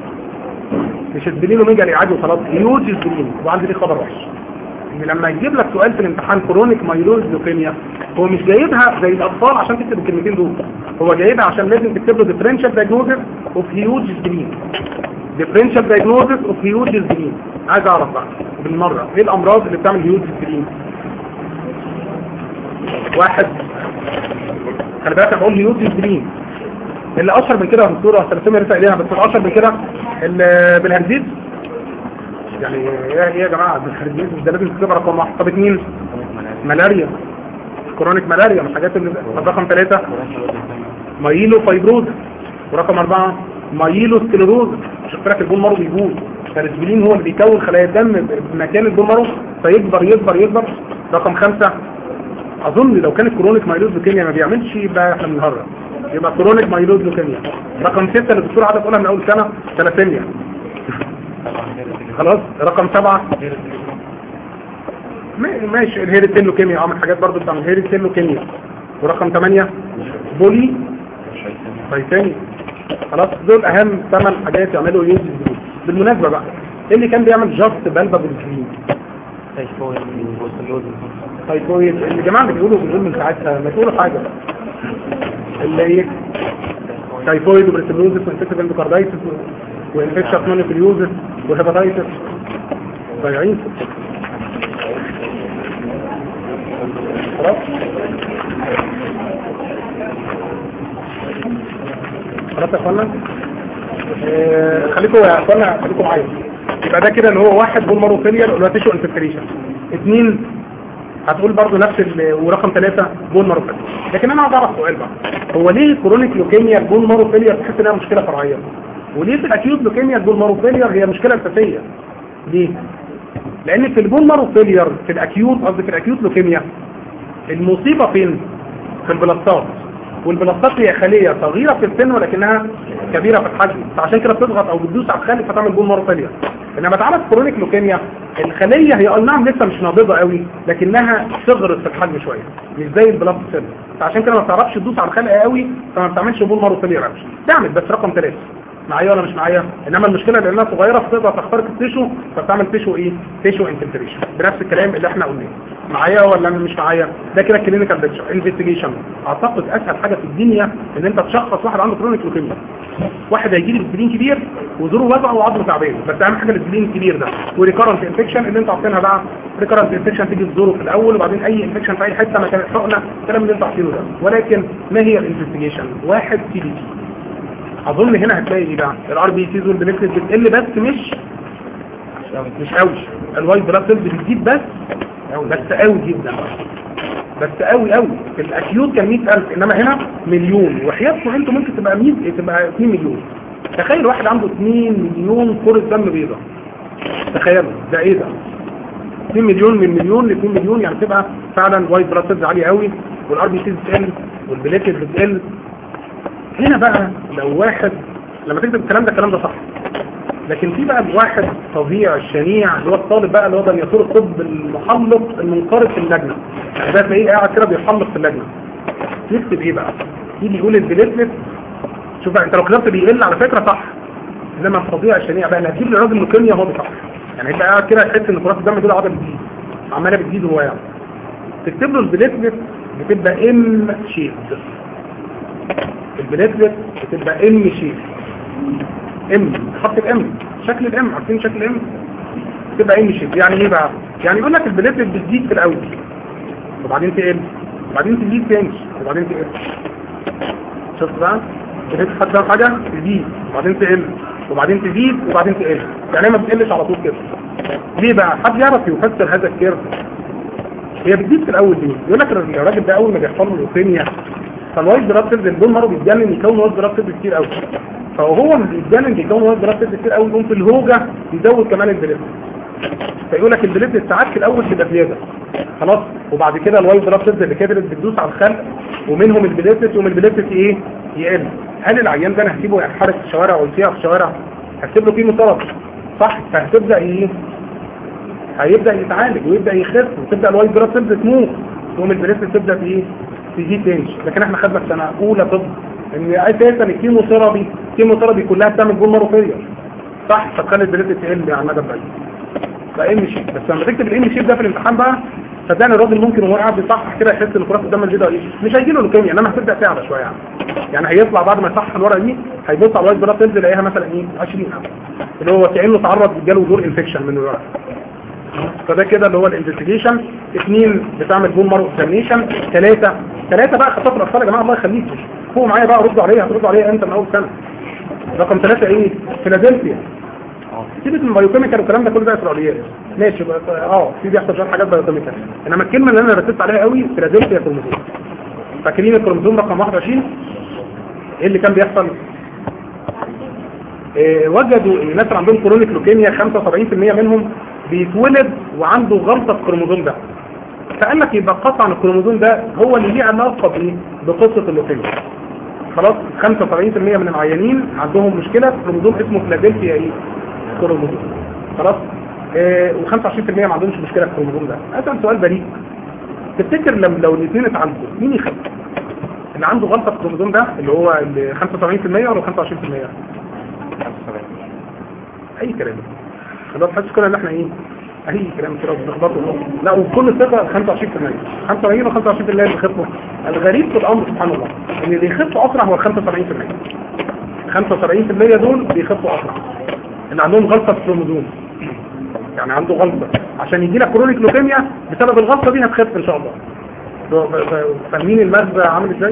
مش اسبلين وميجا عادي وخلاص هيوج اسبلين وعندي ليه خبر وحش ان لما يجيب لك سؤال في الامتحان كرونيك مايلوز لوكيميا هو مش جايبها زي الاطفال عشان تكتب الكلمتين دول هو جايبها عشان لازم تكتب له ديفرنشال دايجنوزس اوف هيوج اسبلين ديفرنشال دايجنوزس اوف هيوج اسبلين عايز اعرف بقى بالمره ايه الامراض اللي بتعمل هيوج اسبلين واحد خلي بالك انا بقول ليوتيوب جرين اللي اشهر من كده يا دكتور هستلسمها لسه اليها بس الاشهر من كده اللي بالهرزيز يعني ايه ايه يا جماعه بالهرزيز ده لازم تكتب رقم واحد طب اثنين ملاريا كرونيك ملاريا من الحاجات اللي طب رقم ثلاثة مايلو فايبروز ورقم أربعة مايلو سكليروز شفت لك البون مارو بيبوظ فالاسبلين هو اللي بيكون خلايا الدم بمكان البون مارو فيكبر يكبر يكبر رقم خمسة اظن لو كانت كرونيك مايلوز لوكيميا ما بيعملش يبقى احنا بنهرج يبقى كرونيك مايلوز لوكيميا رقم ستة اللي الدكتور قعد تقولها من اول سنة ثلاثينيا خلاص رقم سبعة ما- ماشي الهيريتين لوكيميا اه من الحاجات برضو بتاع الهيريتين لوكيميا ورقم 8 بولي تايتاني خلاص دول اهم ثمان حاجات يعملوا يوز بالمناسبة بقى ايه اللي كان بيعمل جاست بلبة بالجلين تايفويد الجماعة اللي بيقولوا بيقولوا من ساعتها ما تقولوا حاجة اللي هي تايفويد وبريسلوزس وانفكتيف اندوكاردايتس وانفكشن مونوكليوزس وهيباتايتس ضايعين خلاص خلاص يا اخوانا آه، خليكم يا اخوانا خليكم معايا يبقى ده كده اللي هو واحد بول مارو فيلير اللي هو تيشو انفلتريشن اثنين هتقول برضو نفس ال- ورقم ثلاثة بول مارو فيلير لكن انا عايز اعرف سؤال بقى هو ليه كرونيك لوكيميا البول مارو فيلير تحس انها مشكله فرعيه وليه في الاكيوت لوكيميا البول مارو فيلير هي مشكله اساسيه ليه لان في البول مارو فيلير في الاكيوت قصدي في الاكيوت لوكيميا المصيبه فين في البلاستات والبلاستات هي خليه صغيره في السن ولكنها كبيره في الحجم فعشان كده بتضغط او بتدوس على الخلي فتعمل بول مارو فيلير انما تعالى في كرونيك لوكيميا الخليه هي اي نعم لسه مش ناضجه قوي لكنها صغرت في الحجم شويه مش زي البلاست سيل فعشان كده ما بتعرفش تدوس على الخليه قوي فما بتعملش بول مارو فيلير قوي تعمل بس رقم ثلاثة معايا ولا مش معايا انما المشكله لانها صغيره فتقدر تخترق التيشو فبتعمل تيشو ايه تيشو انفلتريشن بنفس الكلام اللي احنا قلناه معايا ولا أنا مش معايا ده كده كلينيكال بيكتشر انفستيجيشن اعتقد اسهل حاجه في الدنيا ان انت تشخص واحد عنده كرونيك لوكيميا واحد هيجي لي بسبلين كبير وزوره وجعه وعظمه تعبان بس اهم حاجه السبلين الكبير ده وريكارنت انفكشن اللي انتوا عارفينها بقى ريكارنت انفكشن تيجي تزوره في الاول وبعدين اي انفكشن في اي حته مكان الحقنه الكلام اللي انتوا عارفينه ده ولكن ما هي الانفستيجيشن واحد سي بي تي اظن هنا هتلاقي ايه بقى الار بي سيز والبنكتس بتقل بس مش مش قوي الوايت بلاد سيلز بتزيد بس بس قوي جدا بس قوي قوي في الاكيوت كان 100000 انما هنا مليون وحياتكم انتوا ممكن تبقى 100 تبقى 2 مليون تخيل واحد عنده 2 مليون كرة دم بيضاء تخيلوا ده ايه ده 2 مليون من مليون ل 2 مليون يعني تبقى فعلا وايت بلاد سيلز عاليه قوي والار بي سيز بتقل والبليتد بتقل هنا بقى لو واحد لما تكتب الكلام ده الكلام ده صح لكن في بقى واحد فظيع الشنيع اللي هو الطالب بقى اللي هو دنياتور الطب المحلق المنقرض في اللجنه يعني ده تلاقيه قاعد كده بيحلق في اللجنه يكتب ايه بقى يجي يقول البليتلت شوف بقى انت لو كتبت بيقل على فكره صح انما الفظيع الشنيع بقى اللي هتجيب للراجل لوكيميا هو صح يعني انت قاعد كده تحس ان كرات الدم دول عضله بتزيد عماله بتزيد هو يعني تكتب له البليتلت بتبقى ام شيب البليتلت بتبقى ام شيب ام خط الام شكل الام عارفين شكل الام تبقى ام شيب يعني ايه بقى يعني يقول لك البليتلت بتزيد في الاول وبعدين تقل وبعدين تزيد تاني وبعدين تقل شفت بقى بديت حد فاهم حاجه تزيد وبعدين تقل وبعدين تزيد وبعدين تقل يعني ما بتقلش على طول كده ليه بقى حد يعرف يفسر هذا الكيرف هي بتزيد في الاول ليه يقول لك الراجل ده اول ما بيحصل له لوكيميا فالوايت بلاد سيلز البون مره بيتجنن يكون وايت بلاد سيلز كتير قوي فهو بيتجنن بيكون وايت بلاد سيلز كتير قوي يقوم في الهوجه يزود كمان البليت فيقول لك البليت ساعات في الاول تبقى زياده خلاص وبعد كده الوايت بلاد سيلز اللي كبرت بتدوس على الخلق ومنهم البليتس ومن البليتس ايه يقل هل العيان ده انا هسيبه ينحرق في الشوارع ويسيح في الشوارع هسيب له كيمو ثيرابي صح فهتبدا ايه هيبدا يتعالج ويبدا يخف وتبدا الوايت بلاد سيلز تموت تقوم البليتس تبدا ايه تزيد تاني لكن احنا خدنا في سنه اولى طب ان اساسا الكيمو ثيرابي الكيمو ثيرابي كلها بتعمل بول ماروفيليا صح فتخلي البليتس تقل على المدى البعيد فام شيب بس لما تكتب الام شيب ده في الامتحان بقى صدقني الراجل ممكن وهو قاعد بيصحح كده يحس ان كرات الدم البيضاء ايه مش هيجي له لوكيميا انما هتبدا تعلى شويه يعني يعني هيطلع بعد ما يصحح الورقه دي هيبص على الوايت بلاد سيلز يلاقيها مثلا ايه 20 اللي هو كانه تعرض جاله دور انفكشن من الورقه فده كده اللي هو الانفستيجيشن اثنين بتعمل بون مارو اكزامينيشن ثلاثة ثلاثة بقى خطط الاطفال يا جماعه الله يخليكم فوق معايا بقى ردوا عليها هتردوا عليها امتى من اول سنه رقم ثلاثة ايه فيلادلفيا سيبك من بايوكيميكال والكلام ده كله ده اسرائيليات ماشي بقى اه في بيحصل شويه حاجات بايوكيميكال انما الكلمه اللي انا ركزت عليها قوي فيلادلفيا كروموزوم فاكرين الكروموزوم رقم 21 ايه اللي كان بيحصل إيه وجدوا الناس اللي عندهم كرونيك لوكيميا 75% منهم بيتولد وعنده غلطه في الكروموزوم ده فقال لك يبقى قطعا الكروموزوم ده هو اللي ليه علاقه بايه بقصه اللوكيميا خلاص 75% من العيانين عندهم مشكله في كروموزوم اسمه فيلادلفيا ايه كروموزوم خلاص إيه و25% ما عندهمش مشكله في الكروموزوم ده اسال سؤال بريء تفتكر لما لو الاثنين اتعالجوا مين يخف اللي عنده غلطه في الكروموزوم ده اللي هو ال 75% ولا 25% اي كلام خلاص حاسس كده ان احنا ايه اي كلام كده بنخبطه لا وبكل ثقه 25% 25 و 25% اللي بيخفوا الغريب في الامر سبحان الله ان اللي يخف اسرع هو 75% 75% دول بيخفوا اسرع اللي عندهم غلطه في الكروموزوم يعني عنده غلطه عشان يجي لك كرونيك لوكيميا بسبب الغلطه دي هتخف ان شاء الله فاهمين المغزى عامل ازاي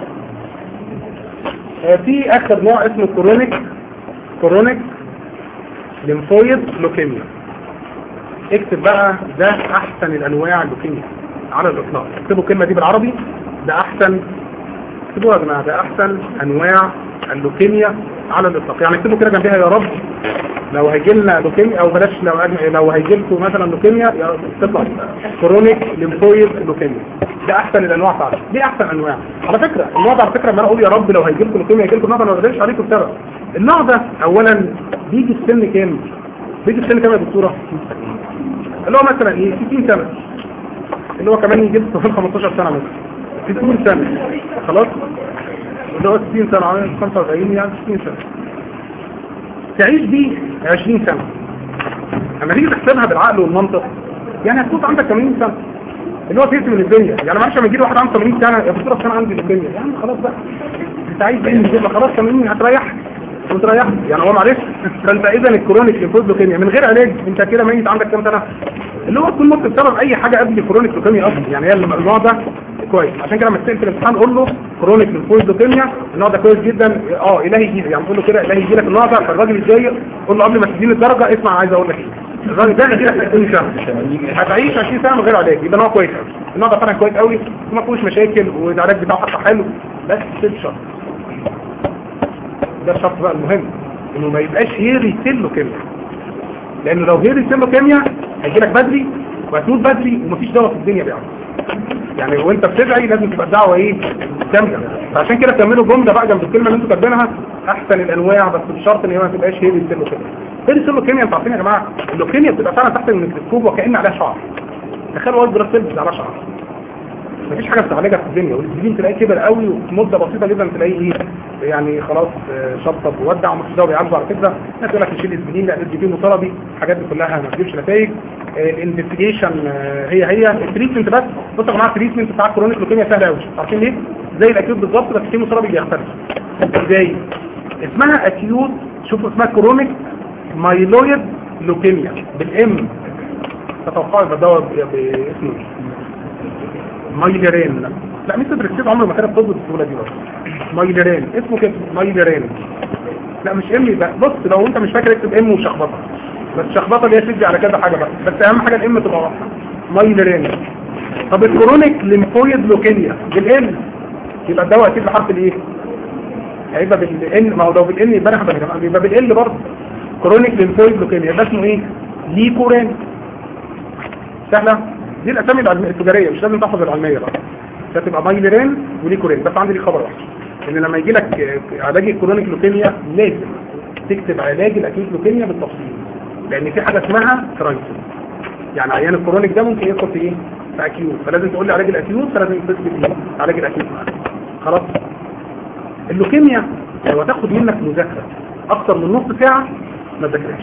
آه في اخر نوع اسمه كرونيك كرونيك ليمفويد لوكيميا اكتب بقى ده احسن الانواع اللوكيميا على الاطلاق اكتبوا الكلمه دي بالعربي ده احسن اكتبوها يا جماعه ده احسن انواع اللوكيميا على الاطلاق يعني اكتبوا كده جنبها يا رب لو هيجي لنا لوكيميا او بلاش لو لو هيجي لكم مثلا لوكيميا تطلع كرونيك ليمفويد لوكيميا ده احسن الانواع فعلا دي احسن انواع على فكره النوع ده على فكره لما انا اقول يا رب لو هيجي لكم لوكيميا هيجي لكم النوع ده ما بقدرش عليكم بسبب النوع ده اولا بيجي في سن كام بيجي في سن كام يا دكتوره اللي هو مثلا ايه 60 سنه اللي هو كمان يجي في 15 سنه مثلا 60 سنه خلاص اللي هو 60 سنه عامل 45 يعني 60 سنه تعيش بيه 20 سنه اما تيجي تحسبها بالعقل والمنطق يعني هتكون عندك 80 سنه اللي هو تقسم من الدنيا يعني معلش لما يجي لي واحد عنده 80 سنه يا دكتور انا عندي الدنيا يعني خلاص بقى انت عايز ايه يبقى خلاص 80 هتريح وتريح يعني هو معلش فانت اذا الكرونيك ليمفوز لوكيميا من غير علاج انت كده ميت عندك كام سنه اللي هو تكون مت بسبب اي حاجه قبل الكرونيك لوكيميا اصلا يعني هي النوع ده كويس عشان كده لما تسال في الامتحان قول له كرونيك ليمفوز لوكيميا النوع ده كويس جدا اه الهي يجي يعني قول له كده الهي يجي لك النوع ده فالراجل الجاي قول له قبل ما تديني الدرجه اسمع عايز اقول لك ايه الراجل ده هيجي لك 20 شهر هتعيش 20 سنه من غير علاج يبقى نوع كويس قوي النوع ده فعلا كويس قوي وما فيهوش مشاكل والعلاج بتاعه حتى حلو بس ست شهر ده الشرط بقى المهم انه ما يبقاش هيري سيلو كيمياء لانه لو هيري سيلو كيمياء هيجي لك بدري وهتموت بدري ومفيش دواء في الدنيا بيعمل يعني وانت بتدعي لازم تبقى الدعوه ايه جامده فعشان كده تعملوا جمله بقى جنب الكلمه اللي انتوا كاتبينها احسن الانواع بس بشرط ان هي ما تبقاش هيري سيلو كيمياء هيري سيلو كيمياء انتوا عارفين يا جماعه اللوكيميا بتبقى فعلا تحت الميكروسكوب وكأن عليها شعر تخيلوا وايت بلاد سيلز على شعر مفيش حاجه بتعالجها في الدنيا والانسولين تلاقيه كبر قوي وفي مده بسيطه جدا تلاقيه ايه يعني خلاص شطب وودع ومفيش دواء بيعالجه على فكره الناس تقول لك نشيل الانسولين لا ندي فيه مطربي الحاجات دي كلها ما بتجيبش نتائج الانفستيجيشن هي هي التريتمنت بس بصوا يا جماعه التريتمنت بتاع كرونيك لوكيميا سهل قوي عارفين ليه؟ زي الاكيوت بالظبط بس في مطربي بيختلف ازاي؟ اسمها اكيوت شوفوا اسمها كرونيك مايلويد لوكيميا بالام تتوقعوا يبقى دواء باسمه مايلرين لا مستر بريكسيد عمره ما كانت بتظبط السهوله دي بس مايلرين اسمه كده مايلرين لا مش ام بقى بص لو انت مش فاكر اكتب ام وشخبطه بس شخبطه دي هتدي على كذا حاجه بقى بس اهم حاجه الام تبقى واضحه مايلرين طب الكرونيك ليمفويد لوكيميا بالان يبقى الدواء اكيد بحرف الايه هيبقى بالان ما هو لو بالان يبقى انا يا جماعه يبقى بالال برضه كرونيك ليمفويد لوكيميا ده اسمه ايه ليكورين سهله دي الاسامي العلمية التجاريه مش لازم تحفظ العلميه بقى هتبقى مايلرين وليكورين بس عندي ليه خبر واحد ان لما يجي لك علاج الكرونيك لوكيميا لازم تكتب علاج الاكيوت لوكيميا بالتفصيل لان في حاجه اسمها كرايسيس يعني عيان الكرونيك ده ممكن يدخل في ايه في اكيوت فلازم تقول لي علاج الاكيوت فلازم تكتب ايه علاج الاكيوت خلاص اللوكيميا لو هتاخد منك مذاكره اكتر من نص ساعه ما تذاكرهاش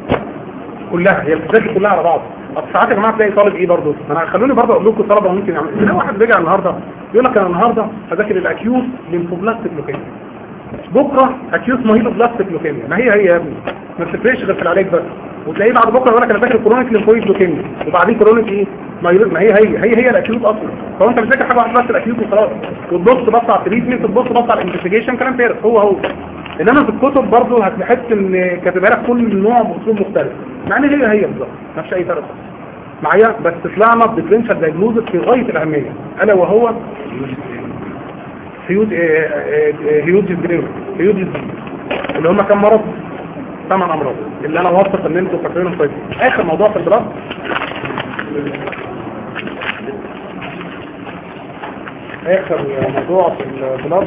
كلها هي بتذاكر كلها على بعض اصل ساعات يا جماعه تلاقي طالب ايه برضه انا خلوني برضه اقول لكم طلبه ممكن يعمل يعني واحد رجع النهارده يقول لك انا النهارده هذاكر الاكيوت ليمفوبلاستيك لوكيميا بكره اكيوت ماهيلوبلاستيك لوكيميا ما هي هي يا ابني ما بتفرقش غير في العلاج بس وتلاقيه بعد بكره يقول لك انا فاكر كرونيك ليمفويد لوكيميا وبعدين كرونيك ايه ما ما هي هي هي هي الاكيوت اصلا فهو انت بتذاكر حاجه واحده بس الاكيوت وخلاص وتبص بص على التريتمنت تبص بص على الانفستيجيشن كلام فارغ هو هو انما في الكتب برضه هتحس ان كاتبها لك كل نوع باسلوب مختلف مع ان هي هي بالظبط ما فيش اي فرق معايا بس طلعنا بديفرنشال دايجنوزس في غايه الاهميه الا وهو هيوج هيوج هيوج اللي هم كم مرض ثمان امراض اللي انا واثق ان انتوا فاكرينهم كويس اخر موضوع في الدراسه اخر موضوع في البلاد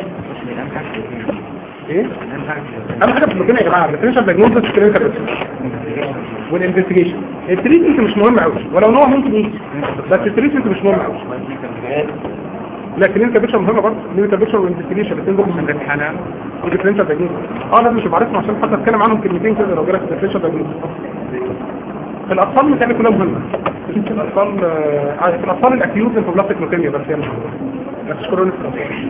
ايه اهم حاجه في البروتين يا جماعه الديفرنشال دايجنوستس كلينيكال والانفستيجيشن التريتمنت مش مهم قوي ولو ان هو ممكن يجي بس التريتمنت مش مهم قوي لا كلينيكال بيكشر مهمه برضه كلينيكال بيكشر والانفستيجيشن الاثنين دول من الامتحانات والديفرنشال دايجنوستس اه لازم مش بعرفهم عشان حتى اتكلم عنهم كلمتين كده لو جالك الديفرنشال دايجنوستس في الاطفال متهيألي كلها مهمه في الاطفال آه في الاطفال الاكيوت انفوبلاستيك لوكيميا بس هي مهمه بس كورونا في الاطفال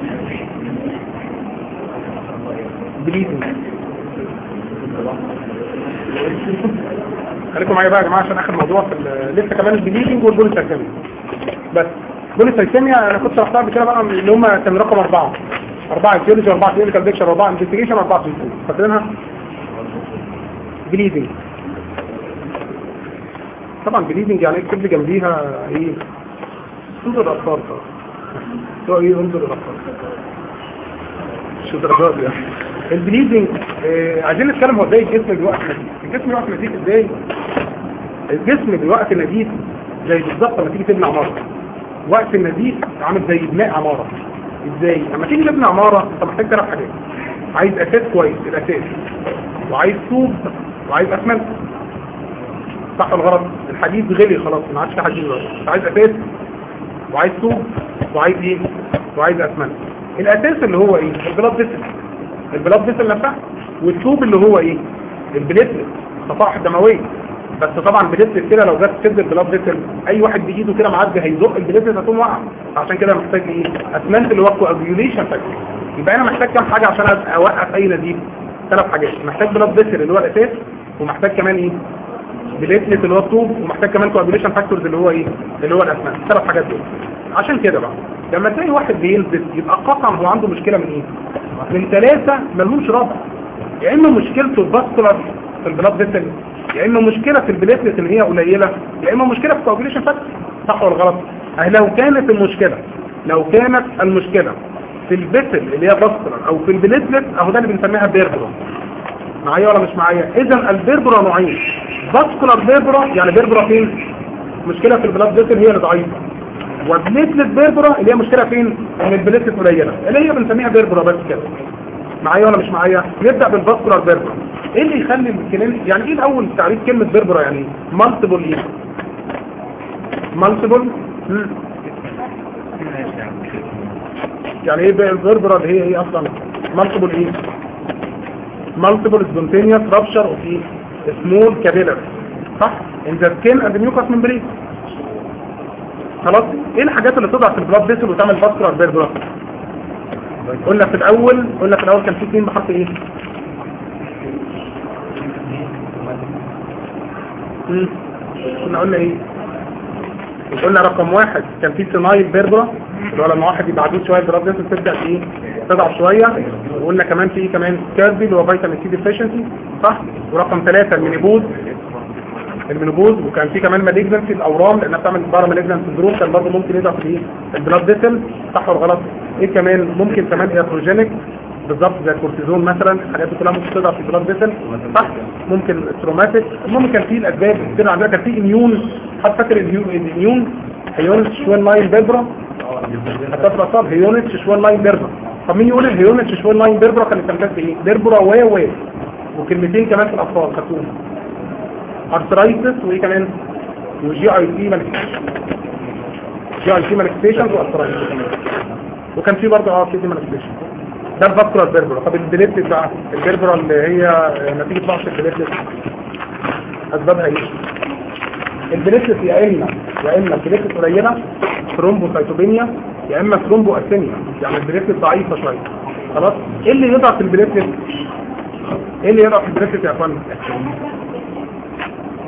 بليدنج خليكم معايا بقى يا جماعه عشان اخر موضوع في لسه كمان البليدنج والبوليسايكيميا بس بوليسايكيميا انا كنت شرحتها قبل كده بقى اللي هم كان رقم اربعه اربعه كيولوجي اربعه كلينيكال بيكشر اربعه انفستيجيشن اربعه سيمتوم فاكرينها بليدنج طبعا بليدنج يعني اكتب لي جنبيها ايه انظر الاطفال طبعا ايه انظر الاطفال شو درجات يعني البليدنج آه عايزين نتكلم هو ازاي الجسم بيوقف نزيف الجسم بيوقف نزيف ازاي الجسم بيوقف النزيف زي بالظبط لما تيجي تبني عماره وقت النزيف عامل زي بناء عماره ازاي لما تيجي تبني عماره انت محتاج ثلاث حاجات عايز اساس كويس الاساس وعايز طوب وعايز اسمنت صح ولا غلط الحديد غلي خلاص ما عادش في حديد دلوقتي عايز اساس وعايز طوب وعايز ايه وعايز اسمنت الاساس اللي هو ايه البلاد فيسل البلاد فيسل نفسها والطوب اللي هو ايه البليتلت الصفائح الدمويه بس طبعا بليتلت كده لو جت تسد البلاد فيسل اي واحد بايده كده معدي هيزق البليتلت هتقوم واقعه عشان كده محتاج ايه اسمنت اللي هو كواجيوليشن فاكتور يبقى انا محتاج كام حاجه عشان اوقف اي نزيف ثلاث حاجات محتاج بلاد فيسل اللي هو الاساس ومحتاج كمان ايه بليتلت اللي هو الطوب ومحتاج كمان كواجيوليشن فاكتورز اللي هو ايه اللي هو الاسمنت ثلاث حاجات دول عشان كده بقى لما تلاقي واحد بينزل يبقى قطعا هو عنده مشكله من ايه من ثلاثه ملهمش رابط يا اما مشكلته الباسكولار في البلاد فيسل يا اما مشكله في البليتلت ان هي قليله يا اما مشكله في الكواجيوليشن فاكتور صح ولا غلط أه لو كانت المشكله لو كانت المشكله في البيسل اللي هي باسكولار او في البليتلت اهو ده اللي بنسميها بيربرا معايا ولا مش معايا اذا البيربرا نوعين باسكولار بيربرا يعني بيربرا فين مشكله في البلاد فيسل هي اللي ضعيفه وبليتلت بيربرا اللي هي مشكله فين ان البليتلت قليله اللي هي بنسميها بيربرا بس كده معايا ولا مش معايا نبدا بالفاسكولار بيربرا ايه اللي يخلي الكلام يعني ايه الاول تعريف كلمه بيربرا يعني مالتيبل ايه مالتيبل يعني ايه بيربرا اللي هي ايه اصلا مالتيبل ايه مالتيبل سبونتينيوس رابشر اوف ايه سمول كابيلر صح ان ذا سكين اند ميوكاس ممبرين خلاص ايه الحاجات اللي تضع في البلاد فيسل وتعمل فاسكولار بيربرا قلنا في الاول قلنا في الاول كان في اثنين بحرف ايه مم. كنا قلنا ايه قلنا رقم واحد كان في سينايل بيربرا اللي هو لما واحد يبقى عدود شويه البلاد فيسل تبدا ايه تضعف شويه وقلنا كمان في كمان كيربي اللي هو فيتامين سي ديفيشنسي صح ورقم ثلاثة المينيبوز المينوبوز وكان في كمان مالجنسي الاورام لانها بتعمل بارا مالجنسي سندروم كان برضه ممكن يضعف في البلاد فيسل صح ولا غلط ايه كمان ممكن كمان ايستروجينيك بالظبط زي الكورتيزون مثلا الحاجات دي كلها ممكن تضعف في البلاد فيسل صح ممكن تروماتيك المهم كان في الاسباب كتير عندنا كان في اميون حد فاكر الاميون هيونس شوين لاين بيربرا حتى في الاطفال هيونس شوين لاين بيربرا طب مين يقول الهيونس شوين لاين بيربرا كان الكلمات ايه بيربرا و و وكلمتين كمان في الاطفال خدتوهم ارثرايتس وايه كمان وجي اي سي مانيفستيشن جي اي سي مانيفستيشن وارثرايتس وكان في برضه اه في مانيفستيشن ده الفاسكولار بيربرا طب البليتلت بقى البيربرا اللي هي نتيجه ضعف البليتلت اسبابها ايه البليتلت يا اما يا اما البليتلت قليله ثرومبوسايتوبينيا يا اما ثرومبو اسينيا يعني البليتلت ضعيفه شويه خلاص ايه اللي يضعف البليتلت ايه اللي يضعف البليتلت يا اخوانا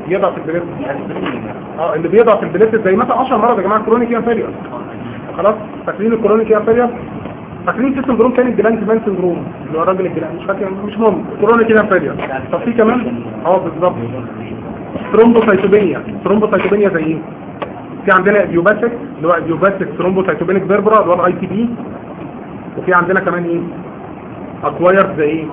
بيضعف البليتس اه اللي بيضعف البليتس زي مثلا 10 مرض يا جماعه كرونيك انفيريور خلاص فاكرين الكرونيك انفيريور فاكرين في سندروم تاني الجلانت مان سندروم اللي هو الراجل الجلانت مش فاكر مش مهم كرونيك انفيريور طب في كمان اه بالظبط ثرومبوسايتوبينيا ثرومبوسايتوبينيا زي ايه في عندنا اديوباتيك اللي هو اديوباتيك ثرومبوسايتوبينيك فيربرا اللي هو الاي تي بي وفي عندنا كمان ايه اكواير زي ايه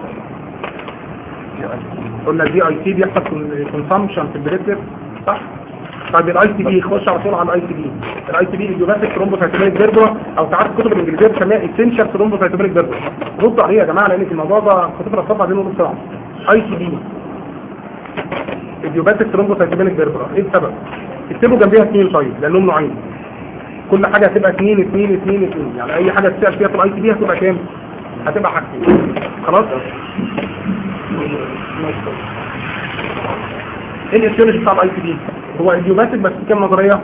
قلنا الدي اي تي بيحصل كونسامشن في البريتر صح طيب الاي تي بي يخش على طول على الاي تي بي الاي تي بي الجيوباتيك ثرومبوسايتوميك فيربرا او ساعات الكتب الانجليزيه بتسميها اسينشال ثرومبوسايتوميك فيربرا ردوا عليها يا جماعه لان في الموضوع ده كتب الصفحه عايزين نقول بسرعه اي تي بي الجيوباتيك ثرومبوسايتوميك فيربرا ايه السبب اكتبوا جنبيها اثنين طيب لانهم نوعين كل حاجه هتبقى اثنين اثنين اثنين اثنين يعني اي حاجه تسال فيها في الاي تي بي هتبقى كام هتبقى حاجتين خلاص ايه الايتيولوجي بتاع الاي تي بي هو ايديوباتيك بس في كام نظريه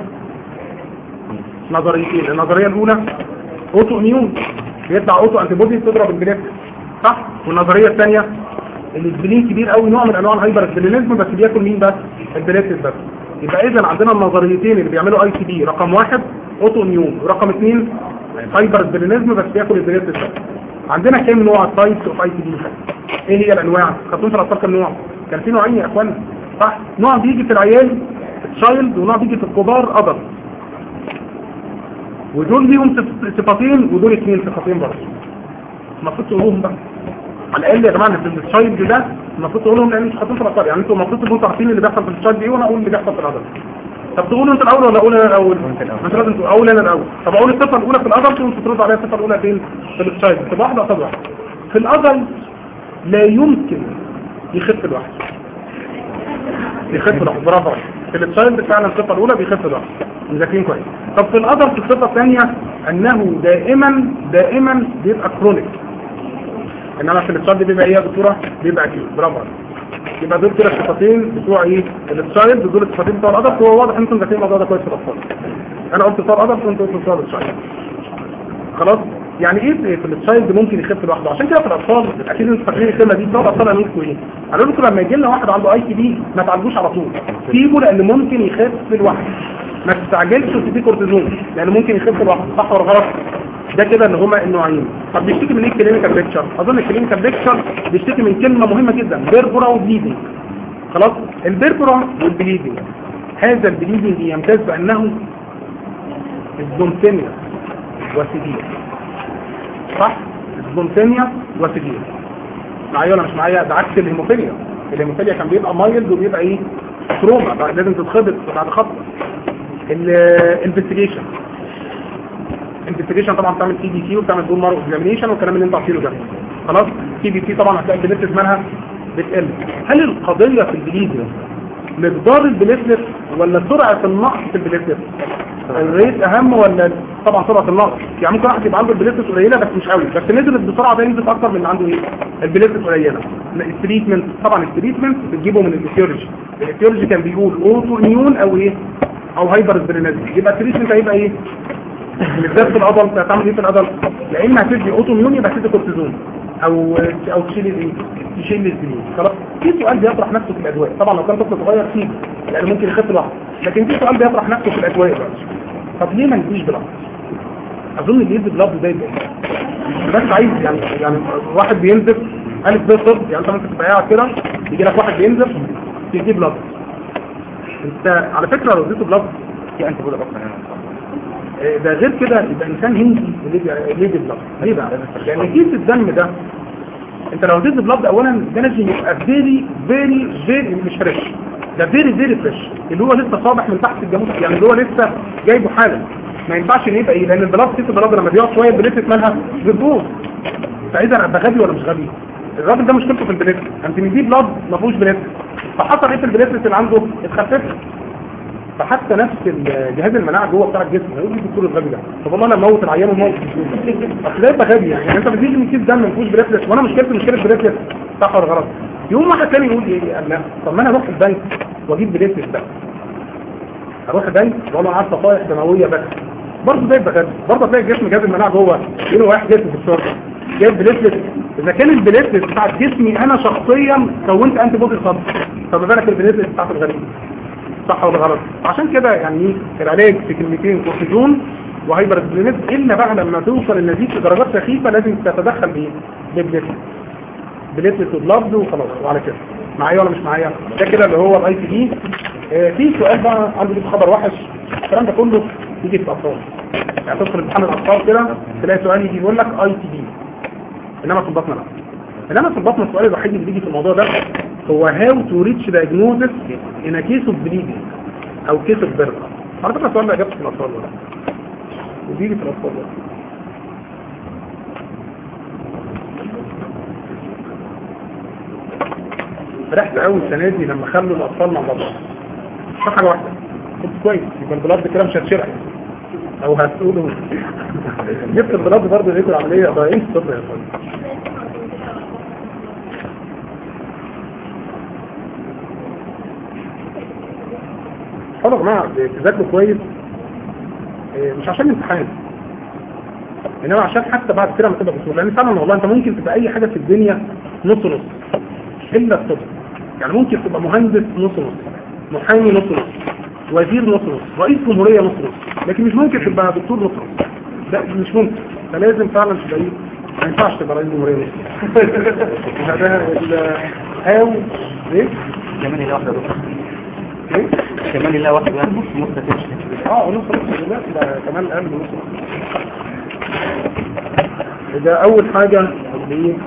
نظريتين النظريه الاولى اوتو اميون بيطلع اوتو انتي بودي تضرب البليت صح والنظريه الثانيه الاسبلين كبير قوي نوع من انواع الهايبر اسبلينيزم بس بياكل مين بس البليت بس يبقى اذا عندنا النظريتين اللي بيعملوا اي تي بي رقم واحد اوتو اميون ورقم اثنين هايبر اسبلينيزم بس بياكل البليت بس عندنا كام نوع تايبس اوف اي تي بي ايه هي الانواع خدتوا في الاطفال كام نوع كان في نوعين يا اخوانا صح نوع بيجي في العيال تشايلد ونوع بيجي في الكبار ادلت ودول ليهم صف- صفتين ودول اثنين صفتين برضه المفروض تقولوهم بقى على الاقل يا جماعه اللي في التشايلد ده المفروض تقولوهم لان مش حاطين في الاطفال يعني انتوا المفروض تكونوا عارفين اللي بيحصل في التشايلد ايه وانا اقول اللي بيحصل في الادلت طب تقولوا انت الاول ولا اقول انا الاول انت لازم تقول اقول انا الاول طب اقول الصفه الاولى في الادلت وانتوا تردوا عليها الصفه الاولى فين في التشايلد تبقى واحده قصاد واحده في الادلت لا يمكن يخف الواحد يخف لوحده برافو عليك. في التشايلد فعلا الصفه الاولى بيخف لوحده مذاكرين كويس طب في الادلت الصفه الثانيه انه دائما دائما بيبقى كرونيك انما في التشايلد بيبقى ايه يا دكتوره بيبقى اكيد برافو عليك. يبقى دول كده الصفتين بتوع ايه التشايلد ودول الصفتين بتوع الادلت وهو واضح ان انتم ذاكرين الموضوع ده كويس في الاطفال انا قلت بتوع الادلت وانتوا قلتوا بتوع التشايلد خلاص يعني ايه في التشايلد ممكن يخف لوحده عشان كده في الاطفال اكيد انتوا فاكرين الكلمه دي بتوع الاطفال قالوا لكم ايه قالوا لكم لما يجي لنا واحد عنده اي تي بي ما تعالجوش على طول سيبه لان ممكن يخف لوحده ما تستعجلش وتديه كورتيزون لان ممكن يخف لوحده صح ولا غلط ده كده ان هما النوعين طب بيشتكي من ايه الكلينيكال بيكتشر اظن الكلينيكال بيكتشر بيشتكي من كلمه مهمه جدا بيربورا وبليدنج خلاص البيربورا والبليدنج هذا البليدنج يمتاز بانه الزونتينيا وسيديا صح الزونتينيا وسيديا معايا ولا مش معايا ده عكس الهيموفيليا الهيموفيليا كان بيبقى مايلد وبيبقى ايه تروما بعد لازم تتخبط بعد خطوه الانفستيجيشن انفستيجيشن طبعا بتعمل سي بي سي وبتعمل بول مارو اكزامينيشن والكلام اللي انت عارفينه ده خلاص سي بي سي طبعا هتلاقي البليتلت مالها بتقل هل القضيه في البليزيا مقدار البليتلت ولا سرعه النقص في البليتلت الريت اهم ولا طبعا سرعه النقص يعني ممكن واحد يبقى عنده البليتلت قليله بس مش قوي بس نزلت بسرعه ده ينزل اكتر من اللي عنده ايه البليتلت قليله التريتمنت طبعا التريتمنت بتجيبه من الاثيولوجي الاثيولوجي كان بيقول اوتو اميون او ايه او هايبر سبرينازم يبقى التريتمنت هيبقى ايه بالذات في الادلت هتعمل ايه في الادلت يا اما هتدي اوتو اميون يبقى هتدي كورتيزون او او تشيل الايه تشيل السبرين خلاص في سؤال بيطرح نفسه في الادويه طبعا لو كان طفل صغير فيه لانه ممكن يخف لوحده لكن في سؤال بيطرح نفسه في الادويه بقى. طب ليه ما نديش بلاد اظن اللي يدي بلاد ده يبقى إيه؟ بس عايز يعني يعني واحد بينزف الف ب صفر يعني انت ممكن تبقى قاعد كده يجي لك واحد بينزف تديه بلاد انت على فكره لو اديته بلاد في انت بقول اكتر هنا آه، ده غير كده يبقى انسان هندي اللي بي- اللي بيبلغ ليه بقى لان كيس الدم ده انت لو اديت بلاد اولا ده لازم يبقى فيري فيري فيري مش فريش ده فيري فيري فريش اللي هو لسه صابح من تحت الجاموس يعني اللي هو لسه جايبه حالا ما ينفعش ان يبقى ايه لان البلاد كيس البلاد لما بيقعد شويه البليتت مالها بتبوظ فاذا ابقى غبي ولا مش غبي الراجل ده مشكلته في البليتت انت مديه بلاد ما فيهوش بليتت فحصل ايه في البليتت اللي عنده اتخففت فحتى نفس الجهاز المناعه جوه بتاع الجسم هيقول لي الدكتور الغبي ده طب والله انا موت العيان وموت اصل ده يبقى غبي يعني, يعني انت بتيجي من كيس دم ما فيهوش بريتلت وانا مشكلتي مشكله بريتلت صح ولا غلط يوم واحد تاني يقول ايه قال لا طب ما انا اروح البنك واجيب بريتلت ده اروح البنك وانا معاه صفائح دمويه بس برضه ده يبقى غبي برضه تلاقي الجسم جهاز المناعه جوه يقول واحد جسم في الشرطه جايب بليتلت اذا كان البليتلت بتاعت جسمي انا شخصيا كونت انتي بودي صدر طب ما بالك البليتلت بتاعت الغريب صح ولا غلط عشان كده يعني العلاج في كلمتين كورتيزون وهايبر الا بقى لما توصل النزيف لدرجات سخيفه لازم تتدخل بايه ببليتلت بليتلت وبلاد وخلاص وعلى كده معايا ولا مش معايا ده كده اللي هو الاي تي دي في سؤال بقى عنده ليك خبر وحش الكلام ده كله يجي في الاطفال يعني تدخل امتحان الاطفال كده تلاقي سؤال يجي يقول لك اي تي دي انما في البطن لا انما في البطن السؤال الوحيد اللي بيجي في الموضوع ده هو هاو تو ريتش دايجنوزس ان كيس اوف بليدنج او كيس اوف بيرث على فكره السؤال ده اجابته في الاطفال ولا وبيجي في الاطفال ده فرحت قوي السنه دي لما خلوا الاطفال مع بعض مش حاجه واحده كنت كويس يبقى البلاد كده مش هتشرح او هتقولوا جبت البلاد برضه لقيت العمليه ضايعين في الطب يا اخوان حلو يا جماعه تذاكروا كويس مش عشان امتحان انما عشان حتى بعد كده ما تبقى بسهوله لان فعلا والله انت ممكن تبقى اي حاجه في الدنيا نص نص الا الطب يعني ممكن تبقى مهندس نص نص محامي نص نص وزير نص نص رئيس جمهوريه نص نص لكن مش ممكن تبقى دكتور نص نص لا مش ممكن فلازم فعلا تبقى ايه ما ينفعش تبقى رئيس جمهوريه نص نص ده هاو ايه كمان الله واحدة دكتور ايه كمان الله واحدة بقى مستفيد اه نص نص دلوقتي ده كمان اقل من نص نص ده اول حاجه اللي ايه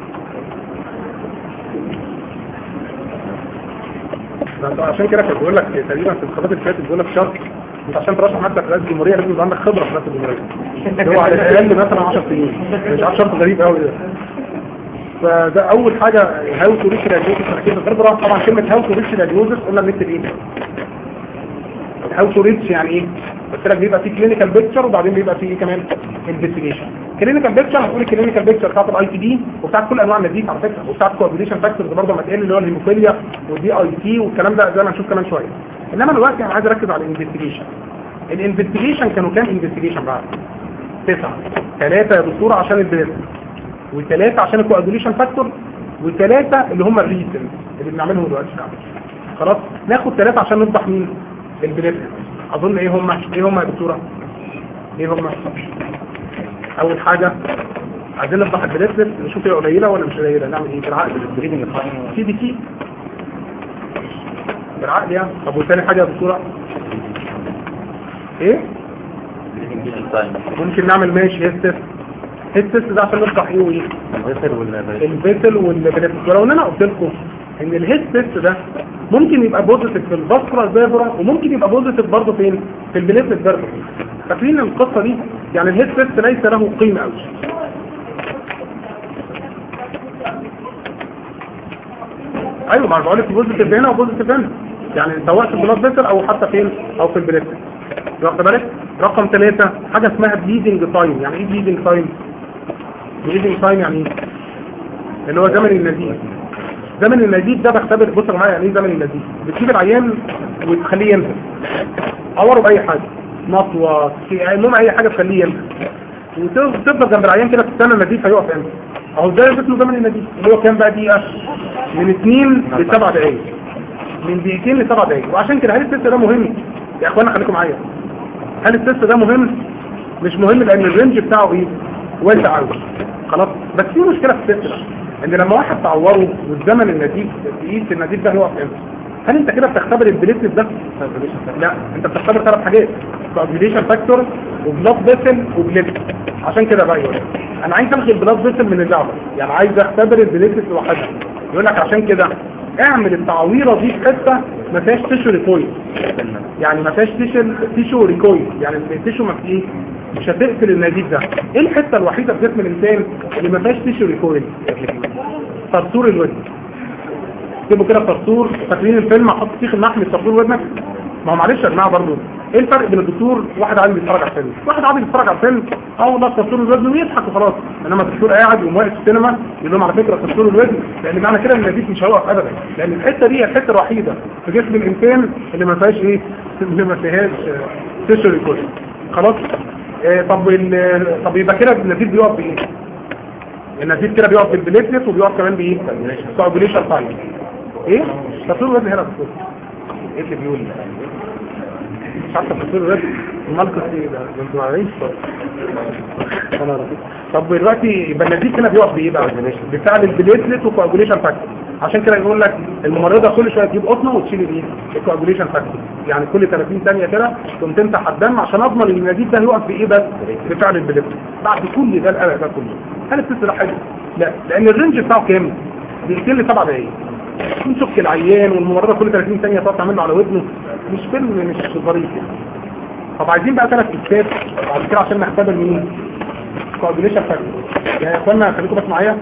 ده عشان كده كنت بقول لك تقريبا في الخطوات اللي فاتت بقول لك شرط انت عشان ترشح نفسك رئاسه الجمهوريه لازم يبقى عندك خبره في رئاسه الجمهوريه اللي هو على الاقل مثلا 10 سنين مش عارف شرط غريب قوي ده فده اول حاجه هاو تو ريتش دايجنوزس تركيز الخبره طبعا كلمه هاو تو ريتش دايجنوزس قلنا بنكتب ايه هاو تو ريتش يعني ايه قلت لك بيبقى في كلينيكال بيكتشر وبعدين بيبقى في ايه كمان انفستيجيشن كلينيكال بيكتشر هتقول الكلينيكال بيكتشر بتاعت الاي تي دي وبتاعت كل انواع النزيف على فكره وبتاعت كوابيليشن فاكتورز برضه ما تقل اللي هو الهيموفيليا والدي اي تي والكلام ده زي ما هنشوف كمان شويه انما دلوقتي انا عايز اركز على الانفستيجيشن الانفستيجيشن كانوا كام انفستيجيشن بقى تسعه ثلاثه يا دكتوره عشان البلاد وثلاثه عشان الكوابيليشن فاكتور وثلاثه اللي هم الريسن اللي بنعملهم دلوقتي خلاص ناخد ثلاثه عشان نفضح مين البلاد اظن ايه هم ايه هم يا دكتوره ايه هم اول حاجة عايزين نفضح البلاتلت نشوف هي قليلة ولا مش قليلة نعمل ايه بالعقل سي دي تي بالعقل يعني طب وثاني حاجة يا دكتورة ايه ممكن نعمل ماشي هيستس هيستس ده عشان نفضح ايه وايه الفيتل والبلاتلت ولو ان انا قلت لكم ان الهيستس ده ممكن يبقى بوزيتيف في البصرة البيفرة وممكن يبقى بوزيتيف برضه فين في البلاتلت برضه فاكرين القصة دي يعني الهيد تيست ليس له قيمة قوي ايوه ما بقول لك بوزيتيف هنا وبوزيتيف هنا يعني سواء في البلاد فيسل او حتى فين او في البلاد واخد بالك رقم ثلاثة حاجة اسمها بليدنج تايم يعني ايه بليدنج تايم بليدنج تايم يعني ايه اللي هو زمن النزيف زمن النزيف ده بختبر بص معايا يعني ايه زمن النزيف بتجيب العيان وتخليه ينزل عوره باي حاجه مطوة المهم اي حاجة تخليه يمسك وتفضل جنب العيان كده تستنى النزيف هيقف امتى اهو ده اسمه زمن النزيف اللي هو كام بقى دقيقة من 2 ل 7 دقايق من دقيقتين ل 7 دقايق وعشان كده هل التست ده مهم يا اخوانا خليكم معايا هل التست ده مهم مش مهم لان الرينج بتاعه ايه واسع قوي خلاص بس في مشكلة في التست ده ان لما واحد تعوره والزمن النزيف تقيس النزيف ده هيقف امتى هل انت كده بتختبر البليتلت ده لا انت بتختبر ثلاث حاجات كوagulation فاكتور وبلاد فيسل وبليتلت عشان كده بقى يقول انا عايز الغي البلاد فيسل من اللعبه يعني عايز اختبر البليتلت لوحدها يقول لك عشان كده اعمل التعويره دي في حته ما فيهاش تيشو ريكويل يعني ما فيهاش تيشو تيشو ريكويل يعني التيشو ما فيه مش هتقتل النزيف ده ايه الحته الوحيده في جسم الانسان اللي ما فيهاش تيشو ريكويل صرصور الودن اكتبوا كده صرصور فاكرين الفيلم احط سيخ النحل صرصور ودنك ما هو معلش يا جماعه برضه ايه الفرق بين الدكتور واحد عادي بيتفرج على الفيلم واحد عادي بيتفرج على الفيلم اه والله صرصور الودن ويضحك وخلاص انما الدكتور قاعد وواقف في السينما يقول لهم على فكره صرصور الودن لان معنى كده ان النزيف مش هيقف ابدا لان الحته دي هي الحته الوحيده في جسم الانسان اللي ما فيهاش ايه اللي ما فيهاش تيشوري كوش خلاص آه طب طب يبقى كده النزيف بيقف بايه النزيف كده بيقف بالبليتلت وبيقف كمان بايه كوagulation تايم ايه تصوير وزن هنا دكتور ايه اللي بيقول مش عارفه تصوير رد المالكس ايه ده ده انتوا معلش انا رأيي. طب دلوقتي يبقى النزيف هنا بيقف بايه بقى بفعل البليتلت وكواجوليشن فاكتور عشان كده يقول لك الممرضه كل شويه تجيب قطنه وتشيل الايه الكواجوليشن فاكتور يعني كل 30 ثانيه كده تقوم تمسح الدم عشان اضمن ان النزيف ده يقف بايه بس بفعل البليتلت بعد كل ده القلق ده كله هل الست ده حلو لا لان الرينج بتاعه كام دقيقتين لسبع دقايق نشك العيان والممرضه كل 30 ثانيه تقعد تعمل له على ودنه مش فيلم مش ظريف يعني. طب عايزين بقى ثلاث اكتاب بعد كده عشان نختبر مين كوابيليشن فاكتور يا اخوانا خليكم بس معايا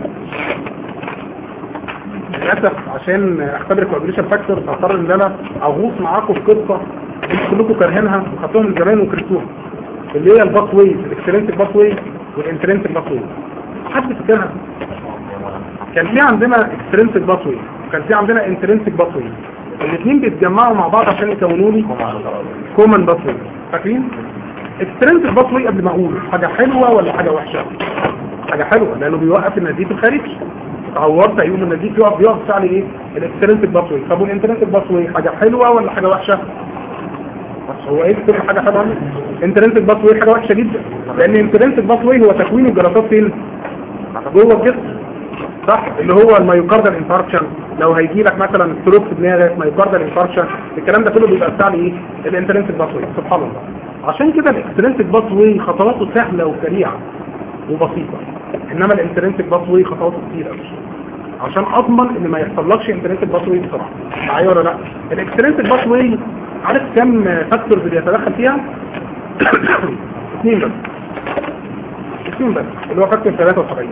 للاسف عشان اختبر كوابيليشن فاكتور هضطر ان انا اغوص معاكم في قصه انتوا كلكم كارهينها وخدتوها من زمان وكرهتوها اللي هي الباس واي الاكسترنسك باس واي والانترنسك باس واي حد فاكرها كان في عندنا اكسترنسك باس واي وكان في عندنا انترنسك باس واي الاثنين بيتجمعوا مع بعض عشان يكونوا لي كومن باس واي فاكرين اكسترنسك باس واي قبل ما اقول حاجه حلوه ولا حاجه وحشه حاجه حلوه لانه بيوقف النزيف الخارجي اتعورت هيقوم النزيف يقف بيقف فعل ايه الاكسترنسك باس واي طب والانترنسك باس واي حاجه حلوه ولا حاجه وحشه هو ايه كل حاجه حلوه انترنسك باس واي حاجه وحشه جدا لان انترنسك باس واي هو تكوين الجلطات فين جوه الجسم صح اللي هو الميوكاردال انفاركشن لو هيجي لك مثلا ستروك في دماغك ميوكاردال انفاركشن الكلام ده كله بيبقى بتاع ايه الانترنسك باس واي سبحان الله عشان كده الاكسترنسك باس واي خطواته سهله وسريعه وبسيطه انما الانترنسك باس واي خطواته كتير قوي عشان اضمن ان ما يحصلكش انترنسك باس واي بسرعه معايا ولا لا الاكسترنسك باس واي عارف كم فاكتورز بيتدخل فيها اثنين بس اثنين بس اللي هو فاكتور 73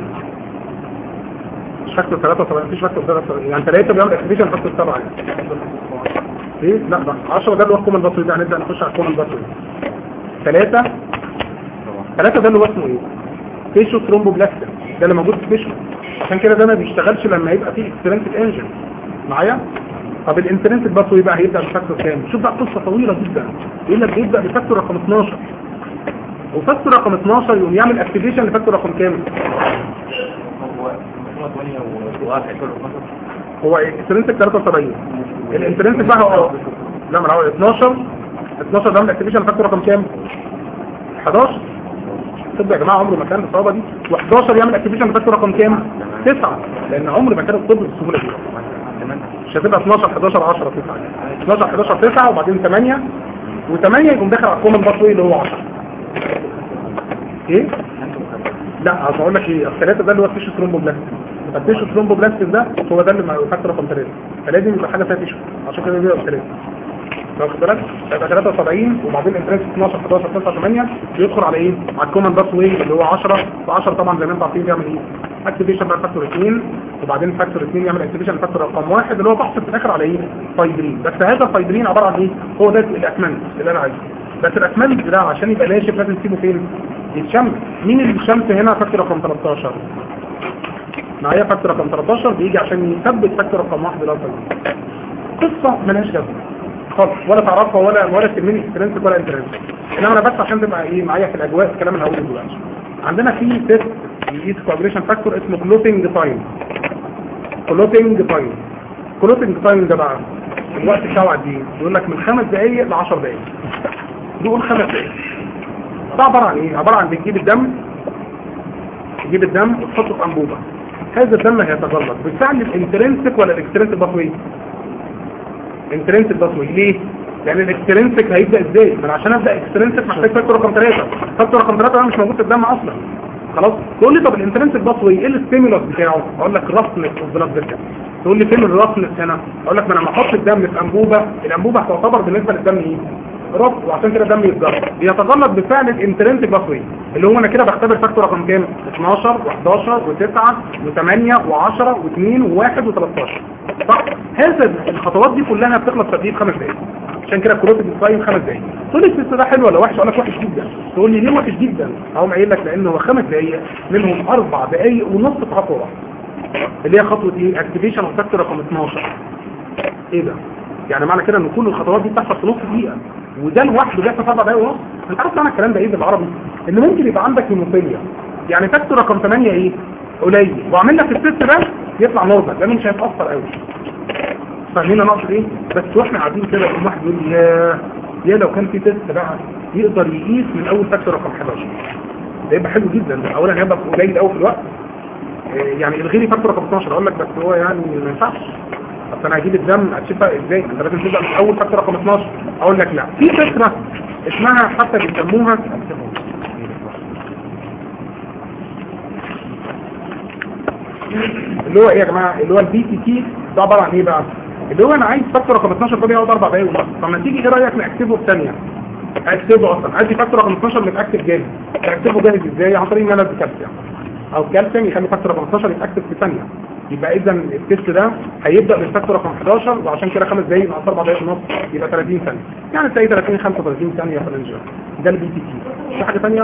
مش فاكتور 73 مفيش فاكتور 73 يعني ثلاثه بيعمل اكتيفيشن فاكتور 7 ايه لا ده 10 ده اللي هو الكومن باسورد ده هنبدا نخش على الكومن باسورد ثلاثه ثلاثه ده اللي هو اسمه ايه فيشو ثرومبوبلاستين ده اللي موجود في فيشو عشان كده ده ما بيشتغلش لما يبقى فيه اكسترنسك انجن معايا طب الانترنسك باسورد بقى هيبدا بفاكتور كام شوف بقى قصه طويله جدا يقول لك بيبدا بفاكتور رقم 12 وفاكتور رقم 12 يقوم يعمل اكتيفيشن لفاكتور رقم كام هو الانترنسك 73 الانترنسك بقى هو لا ما هو 12 12 ده من الاكتيفيشن فاكتور رقم كام 11 طب يا جماعه عمره ما كان الصعوبه دي و11 يعمل اكتيفيشن فاكتور رقم كام 9 لان عمر ما كان الطب بالسهوله دي مش هتبقى 12 11 10 9 12 11 9 وبعدين 8 و8 يقوم داخل على الكومن باسوي اللي هو 10 ايه لا هقول لك ايه الثلاثه ده اللي هو التيشو ثرومبوبلاستين التيشو ثرومبوبلاستين ده هو ده اللي فاكتور رقم 3 فلازم يبقى حاجه فيها تيشو عشان كده بيبقى 3 واخد بالك يبقى 73 وبعدين انترنس 12 11 9 8 بيدخل على ايه على الكومن باس واي اللي هو 10 و10 طبعا زي ما انتم عارفين بيعمل ايه اكتيفيشن بقى فاكتور 2 وبعدين فاكتور 2 يعمل اكتيفيشن فاكتور رقم 1 اللي هو بحث في الاخر على ايه فايبرين بس هذا الفايبرين عباره عن ايه هو ده الاسمنت اللي انا عايزه بس الاسمنت ده عشان يبقى ناشف لازم تسيبه فين يتشمس مين اللي الشمس هنا فاكتور رقم 13 معايا فاكتور رقم 13 بيجي عشان يثبت فاكتور رقم 1 اللي هو الفايبرين. قصه ملهاش لازمه خالص ولا تعرفها ولا ولا تهمني اكسترنسك ولا انترنسك انما انا بس عشان تبقى ايه معايا في الاجواء الكلام اللي هقوله دلوقتي عندنا في تيست يقيس كوابريشن فاكتور اسمه كلوتنج تايم كلوتنج تايم كلوتنج تايم ده بقى الوقت بتاعه قد ايه يقول لك من خمس دقائق ل 10 دقائق دول خمس دقائق ده عباره عن ايه عباره عن بتجيب الدم تجيب الدم وتحطه في انبوبه هذا الدم هيتجلط بالفعل الانترنسك ولا الاكسترنسك باسوي انترنسك باسوي ليه لان الاكسترنسك هيبدا ازاي من عشان ابدا اكسترنسك محتاج فاكتور رقم 3 فاكتور رقم 3 ده مش موجود في الدم اصلا خلاص تقول لي طب الانترنسك باسوي ايه الستيمولس بتاعه اقول لك رفنس اوف بلاد فيسل تقول لي فين الرفنس هنا اقول لك ما انا لما احط الدم في انبوبه الانبوبه هتعتبر بالنسبه للدم ايه رف وعشان كده الدم يتجرب بيتغلط بفعل الانترنسك باسوي اللي هو انا كده بختبر فاكتور رقم كام 12 و11 و9 و8 و10 و2 و1 و13 صح هذا الخطوات دي كلها بتخلص في تقريبا خمس دقائق عشان كده الكروت بتقيم خمس دقايق تقول لي التست ده حلو ولا وحش اقول لك وحش جدا تقول لي ليه وحش جدا اقوم قايل لك لان هو خمس دقايق منهم اربع دقايق ونص في خطوه اللي هي خطوه ايه اكتيفيشن اوف فاكتور رقم 12 ايه ده يعني معنى كده ان كل الخطوات دي بتحصل في نص دقيقه وده لوحده بيحصل في اربع دقايق ونص انت عارف معنى الكلام ده ايه بالعربي ان ممكن يبقى عندك هيموفيليا يعني فاكتور رقم 8 ايه قليل واعمل لك التست ده يطلع نورمال لانه مش هيتاثر قوي فاهمين انا اقصد ايه بس واحنا قاعدين كده يقوم واحد يقول لي ياه يا لو كان في تيست بقى يقدر يقيس من اول فاكتور رقم 11 ده يبقى حلو جدا ده اولا هيبقى قليل قوي في الوقت آه، يعني الغي لي فاكتور رقم 12 اقول لك بس هو يعني ما ينفعش اصل انا هجيب الدم هتشوفها ازاي انت لازم تبدا من اول فاكتور رقم 12 اقول لك لا في فكره اسمها حتى بيسموها اللي هو ايه يا جماعه اللي هو البي تي تي ده عباره عن ايه بقى اللي هو انا عايز فاكتور رقم 12 ده بيقعد اربع دقايق ونص طب ما تيجي ايه رايك نكتبه في ثانيه اكتبه اصلا عايز فاكتور رقم 12 متاكد جاهز اكتبه جاهز ازاي عن طريق ان انا الكالسيوم او الكالسيوم يخلي فاكتور رقم 12 يتاكد في ثانيه يبقى اذا التست ده هيبدا من فاكتور رقم 11 وعشان كده خمس دقايق ناقص اربع دقايق ونص يبقى 30 ثانيه يعني تلاقي 30 35 ثانيه في الرينج ده. ده البي تي تي في حاجه ثانيه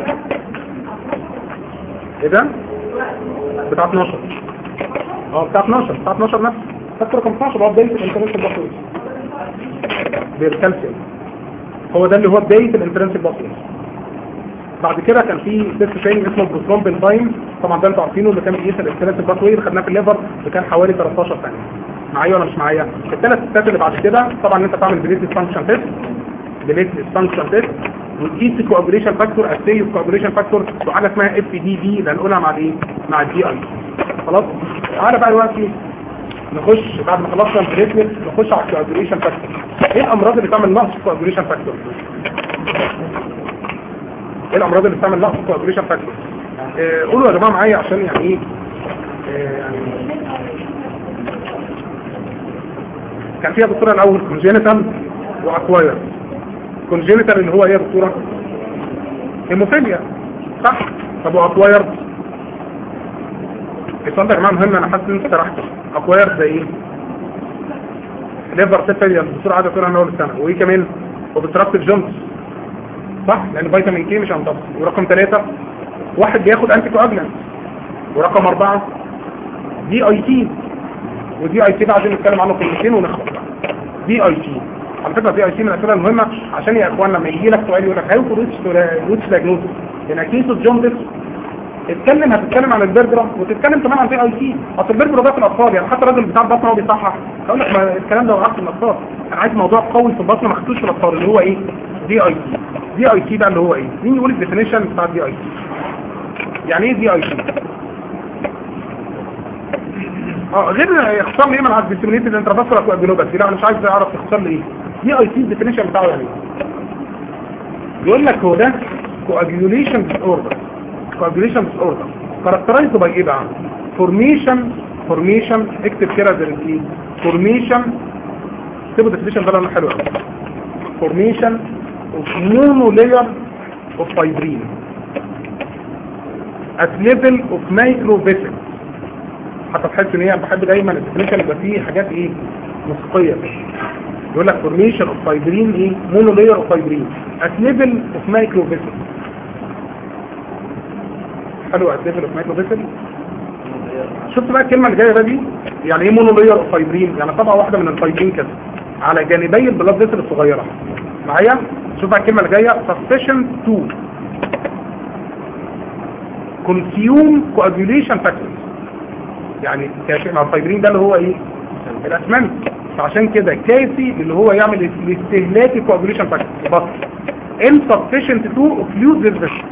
ايه ده بتاع 12 اه بتاع 12 بتاع 12 نفس فاكتور رقم 12 هو بدايه الانترنت البصري بالكالسيوم هو ده اللي هو بدايه الانترنت البصري بعد كده كان في تيست تاني اسمه بروترومبين تايم طبعا ده انتوا عارفينه اللي كان بيقيس الانترنت البصري اللي خدناه في الليفر اللي كان حوالي 13 ثانيه معايا ولا مش معايا الثلاث تيستات اللي بعد كده طبعا انت تعمل بليت فانكشن تيست بليت فانكشن تيست وتقيس الكوابوليشن فاكتور اسي الكوابوليشن فاكتور وحاجه اسمها اف دي دي اللي هنقولها مع الايه مع الدي اي خلاص تعالى بقى دلوقتي نخش بعد ما خلصنا البريتنس نخش على الكوابوليشن فاكتور ايه الامراض اللي تعمل نقص الكوابوليشن فاكتور ايه الامراض اللي بتعمل نقص الكوابوليشن فاكتور آه، قولوا يا جماعه معايا عشان يعني ايه آه، يعني كان فيها دكتوره الاول كونجينيتال واكواير كونجينيتال اللي هو ايه يا دكتوره هيموفيليا صح طب واكواير السؤال ده يا جماعه مهم انا حاسس ان انت سرحت اكواير زي ايه ليفر سيفيليا الدكتور قاعد يقولها من اول السنه وايه كمان وبتركب جونز صح لان فيتامين كي مش هنطبق ورقم ثلاثة واحد بياخد انتي كواجلانت ورقم أربعة دي اي تي ودي اي تي بقى عايزين نتكلم عنه كلمتين ونخلص دي اي تي على فكره دي اي تي من الاسئله المهمه عشان يا اخوان لما يجي لك سؤال يقول لك هاو تو ريتش ريتش دايجنوستس ان اكيد جوندس اتكلم هتتكلم عن البرجرا وتتكلم كمان عن دي اي تي اصل البرجرا ده في الاطفال يعني حتى الراجل بتاع البطنه هو بيصحح يقول لك ما الكلام ده وقعت في الاطفال انا عايز موضوع قوي في البطنه ما خدتوش في الاطفال اللي هو ايه دي اي تي دي اي تي ده اللي هو ايه مين يقول الديفينيشن بتاع دي اي تي يعني ايه دي اي تي اه غير اختصار ليه من على الديسيمينيتد انترافاسكولار كواجولوباثي لا انا مش عايز اعرف اختصار لايه دي اي تي الديفينيشن بتاعه يعني ايه يقول لك هو ده coagulation disorder coagulation disorder characterized by ايه بقى formation formation اكتب كده زي ايه formation اكتبوا definition ده لانه حلو قوي formation of monolayer of fibrin at level of micro vessels حتى تحس ان هي بحب دايما الديفينيشن يبقى فيه حاجات ايه موسيقيه يقول لك formation of fibrin ايه monolayer of fibrin at level of micro vessels حلو at level of micro vessels شفت بقى الكلمه اللي جايه بقى دي يعني ايه monolayer of fibrin يعني طبعا واحده من الفايبرين كده على جانبي البلاد فيسل الصغيره معايا شوف بقى الكلمه اللي جايه sufficient to consume coagulation factors يعني كاشف مع الفايبرين ده اللي هو ايه الاسمنت فعشان كده كافي اللي هو يعمل الاستهلاك الكوagulation factors بس insufficient to occlude this vessel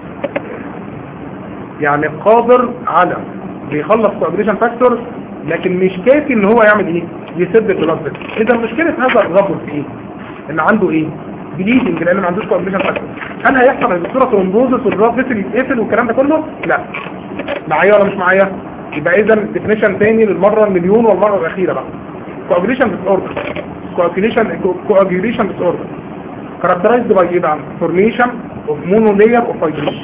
يعني قادر على بيخلص coagulation factor لكن مش كافي ان هو يعمل ايه يسد البلاد فيسل اذا مشكله هذا الرجل في ايه ان عنده ايه بليدنج لان ما عندوش كوagulation factor هل هيحصل ان الصوره ترومبوزس والبلاد فيسل يتقفل والكلام ده كله لا معايا ولا مش معايا يبقى اذا ديفينيشن تاني للمره المليون والمره الاخيره بقى coagulation disorder coagulation coagulation disorder characterized by ايه بقى formation of monolayer of fibrin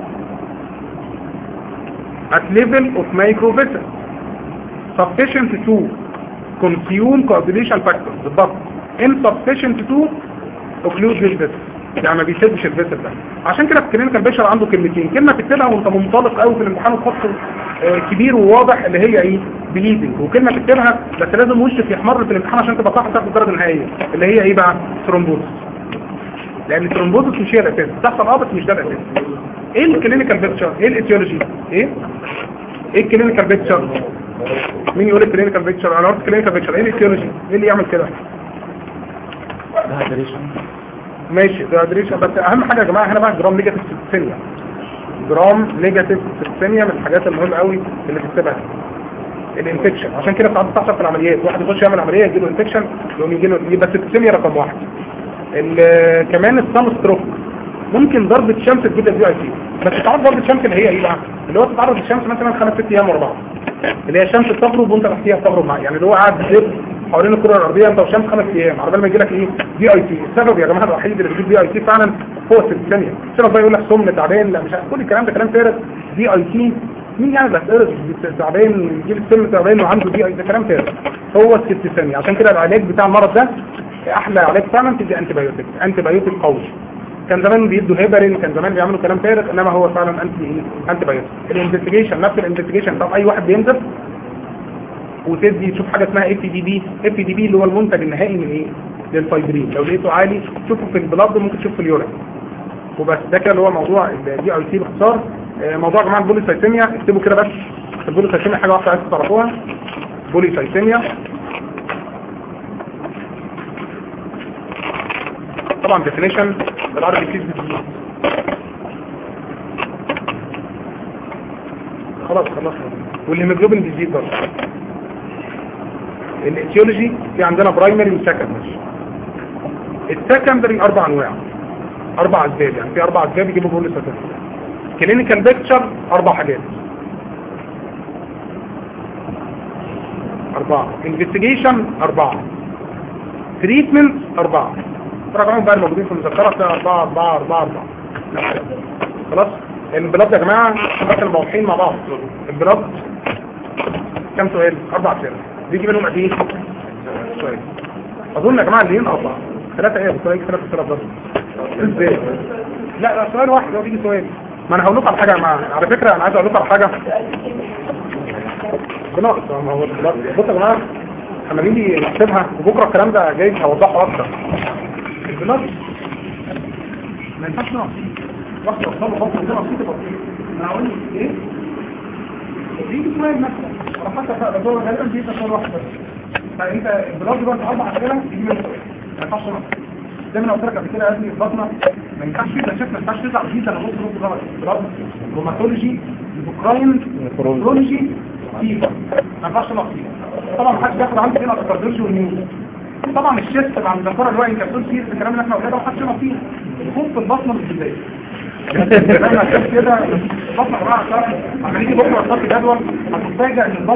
at level of microvessels sufficient to consume coagulation factors بالضبط insufficient to occlude this vessel يعني ما بيسدش الفيسل ده عشان كده في الكلينيكال بيشر عنده كلمتين كلمه تكتبها وانت منطلق قوي في الامتحان وتحط آه، كبير وواضح اللي هي ايه بليدنج وكلمه تكتبها بس لازم وشك يحمر في الامتحان عشان تبقى صح تاخد الدرجه النهائيه اللي هي ايه بقى ثرومبوزس لان الثرومبوزس مش هي الاساس بتحصل اه بس مش ده الاساس ايه الكلينيكال بيكتشر ايه الايتيولوجي ايه ايه الكلينيكال بيكتشر مين يقول الكلينيكال بيكتشر انا قلت الكلينيكال بيكتشر ايه الايتيولوجي ايه اللي يعمل كده ماشي ديهايدريشن بس اهم حاجه يا جماعه هنا بقى جرام نيجاتيف سيبسيميا جرام نيجاتيف سيبسيميا من الحاجات المهمه قوي اللي بتسيبها الانفكشن عشان كده ساعات بتحصل في العمليات واحد يخش يعمل عمليه يجي له انفكشن يقوم يجي له يبقى السيبسيميا رقم واحد ال- كمان السان ستروك ممكن ضربة شمس تجيب الدي اي سي بس تعرف ضربة شمس اللي هي ايه بقى اللي هو تتعرض للشمس مثلا خمس ست ايام ورا بعض اللي هي الشمس بتغرب وانت تحتيها بتغرب معاها يعني اللي هو قاعد بيلف حوالين الكره الارضيه انت والشمس خمس ايام على بال ما يجي لك ايه دي اي سي السبب يا جماعه الوحيد اللي بيجيب دي اي سي فعلا هو السيبسيميا السبب بقى يقول لك سم تعبان لا مش عارف كل الكلام ده كلام فارغ دي اي سي مين يعني بس تعبان يجيب السم تعبان وعنده دي اي ده كلام فارغ هو السيبسيميا عشان كده العلاج بتاع المرض ده احلى علاج فعلا تدي انتي بايوتيك انتي بايوتيك قوي كان زمان بيدوا هيبرين كان زمان بيعملوا كلام فارغ انما هو فعلا انتي ايه انتي بايوتيك الانفستيجيشن نفس الانفستيجيشن طب اي واحد بينزف وتدي تشوف حاجه اسمها اف دي بي اف دي بي اللي هو المنتج النهائي من ايه للفايبرين لو لقيته عالي تشوفه في البلاد ممكن تشوفه في اليورين وبس ده كده اللي هو موضوع الدي اي سي باختصار آه، موضوع يا جماعه البوليسايتيميا اكتبوا كده بس البوليسايتيميا حاجه واحده عايز تعرفوها بوليسايتيميا طبعا ديفينيشن بالعربي كيس بتجيب خلاص خلصنا والهيموجلوبين بيزيد برضه الاتيولوجي في عندنا برايمري وسكندري السكندري اربع انواع اربع اسباب يعني في اربع اسباب يجيبوا بول سكندري كلينيكال بيكتشر اربع حاجات اربعه انفستيجيشن اربعه تريتمنت اربعه رقمهم بقى الموجودين في المذكره فيها اربعه اربعه اربعه اربعه خلاص البلاد يا جماعه بس الموضوعين مع بعض البلاد كم سؤال اربع اسئله بيجي منهم قد ايه سؤال اظن يا جماعه اللي اربعه ثلاثه ايه بس هيجي ثلاثه اسئله برضه ازاي لا لا سؤال واحد هو بيجي سؤال ما انا هقول لكم على حاجه يا جماعه على فكره انا عايز اقول لكم على حاجه بناقص ما هو البلاد بصوا يا جماعه لما نيجي نحسبها وبكره الكلام ده جاي هوضحه اكتر البلاد ما ينفعش نقص واحده وصلوا خط كده بسيطه بسيطه انا هقول لك ايه بيجي سؤال مثلا على حسب بقى بس هو غالبا بيجي سؤال واحد بس فانت البلاد بقى اربع اسئله يجي منهم سؤال ما ينفعش نقص زي ما انا قلت لك قبل كده يا ابني البطنه ما ينفعش فيها شكل ما ينفعش تطلع فيها انا نص نص درجه بلاد روماتولوجي ليبوكراين نفرولوجي فيفا ما ينفعش نقص فيها طبعا ما حدش بياخد عندي هنا الكارديولوجي والنيوز طبعا الشيست مع المذكره اللي هو انكابسول فيه الكلام اللي احنا قلناه ده ما حدش نقص فيه الخوف في البطنه مش بدايه لما كده البطنه بقى عشان لما نيجي بكره نحط جدول هتتفاجئ ان البطنه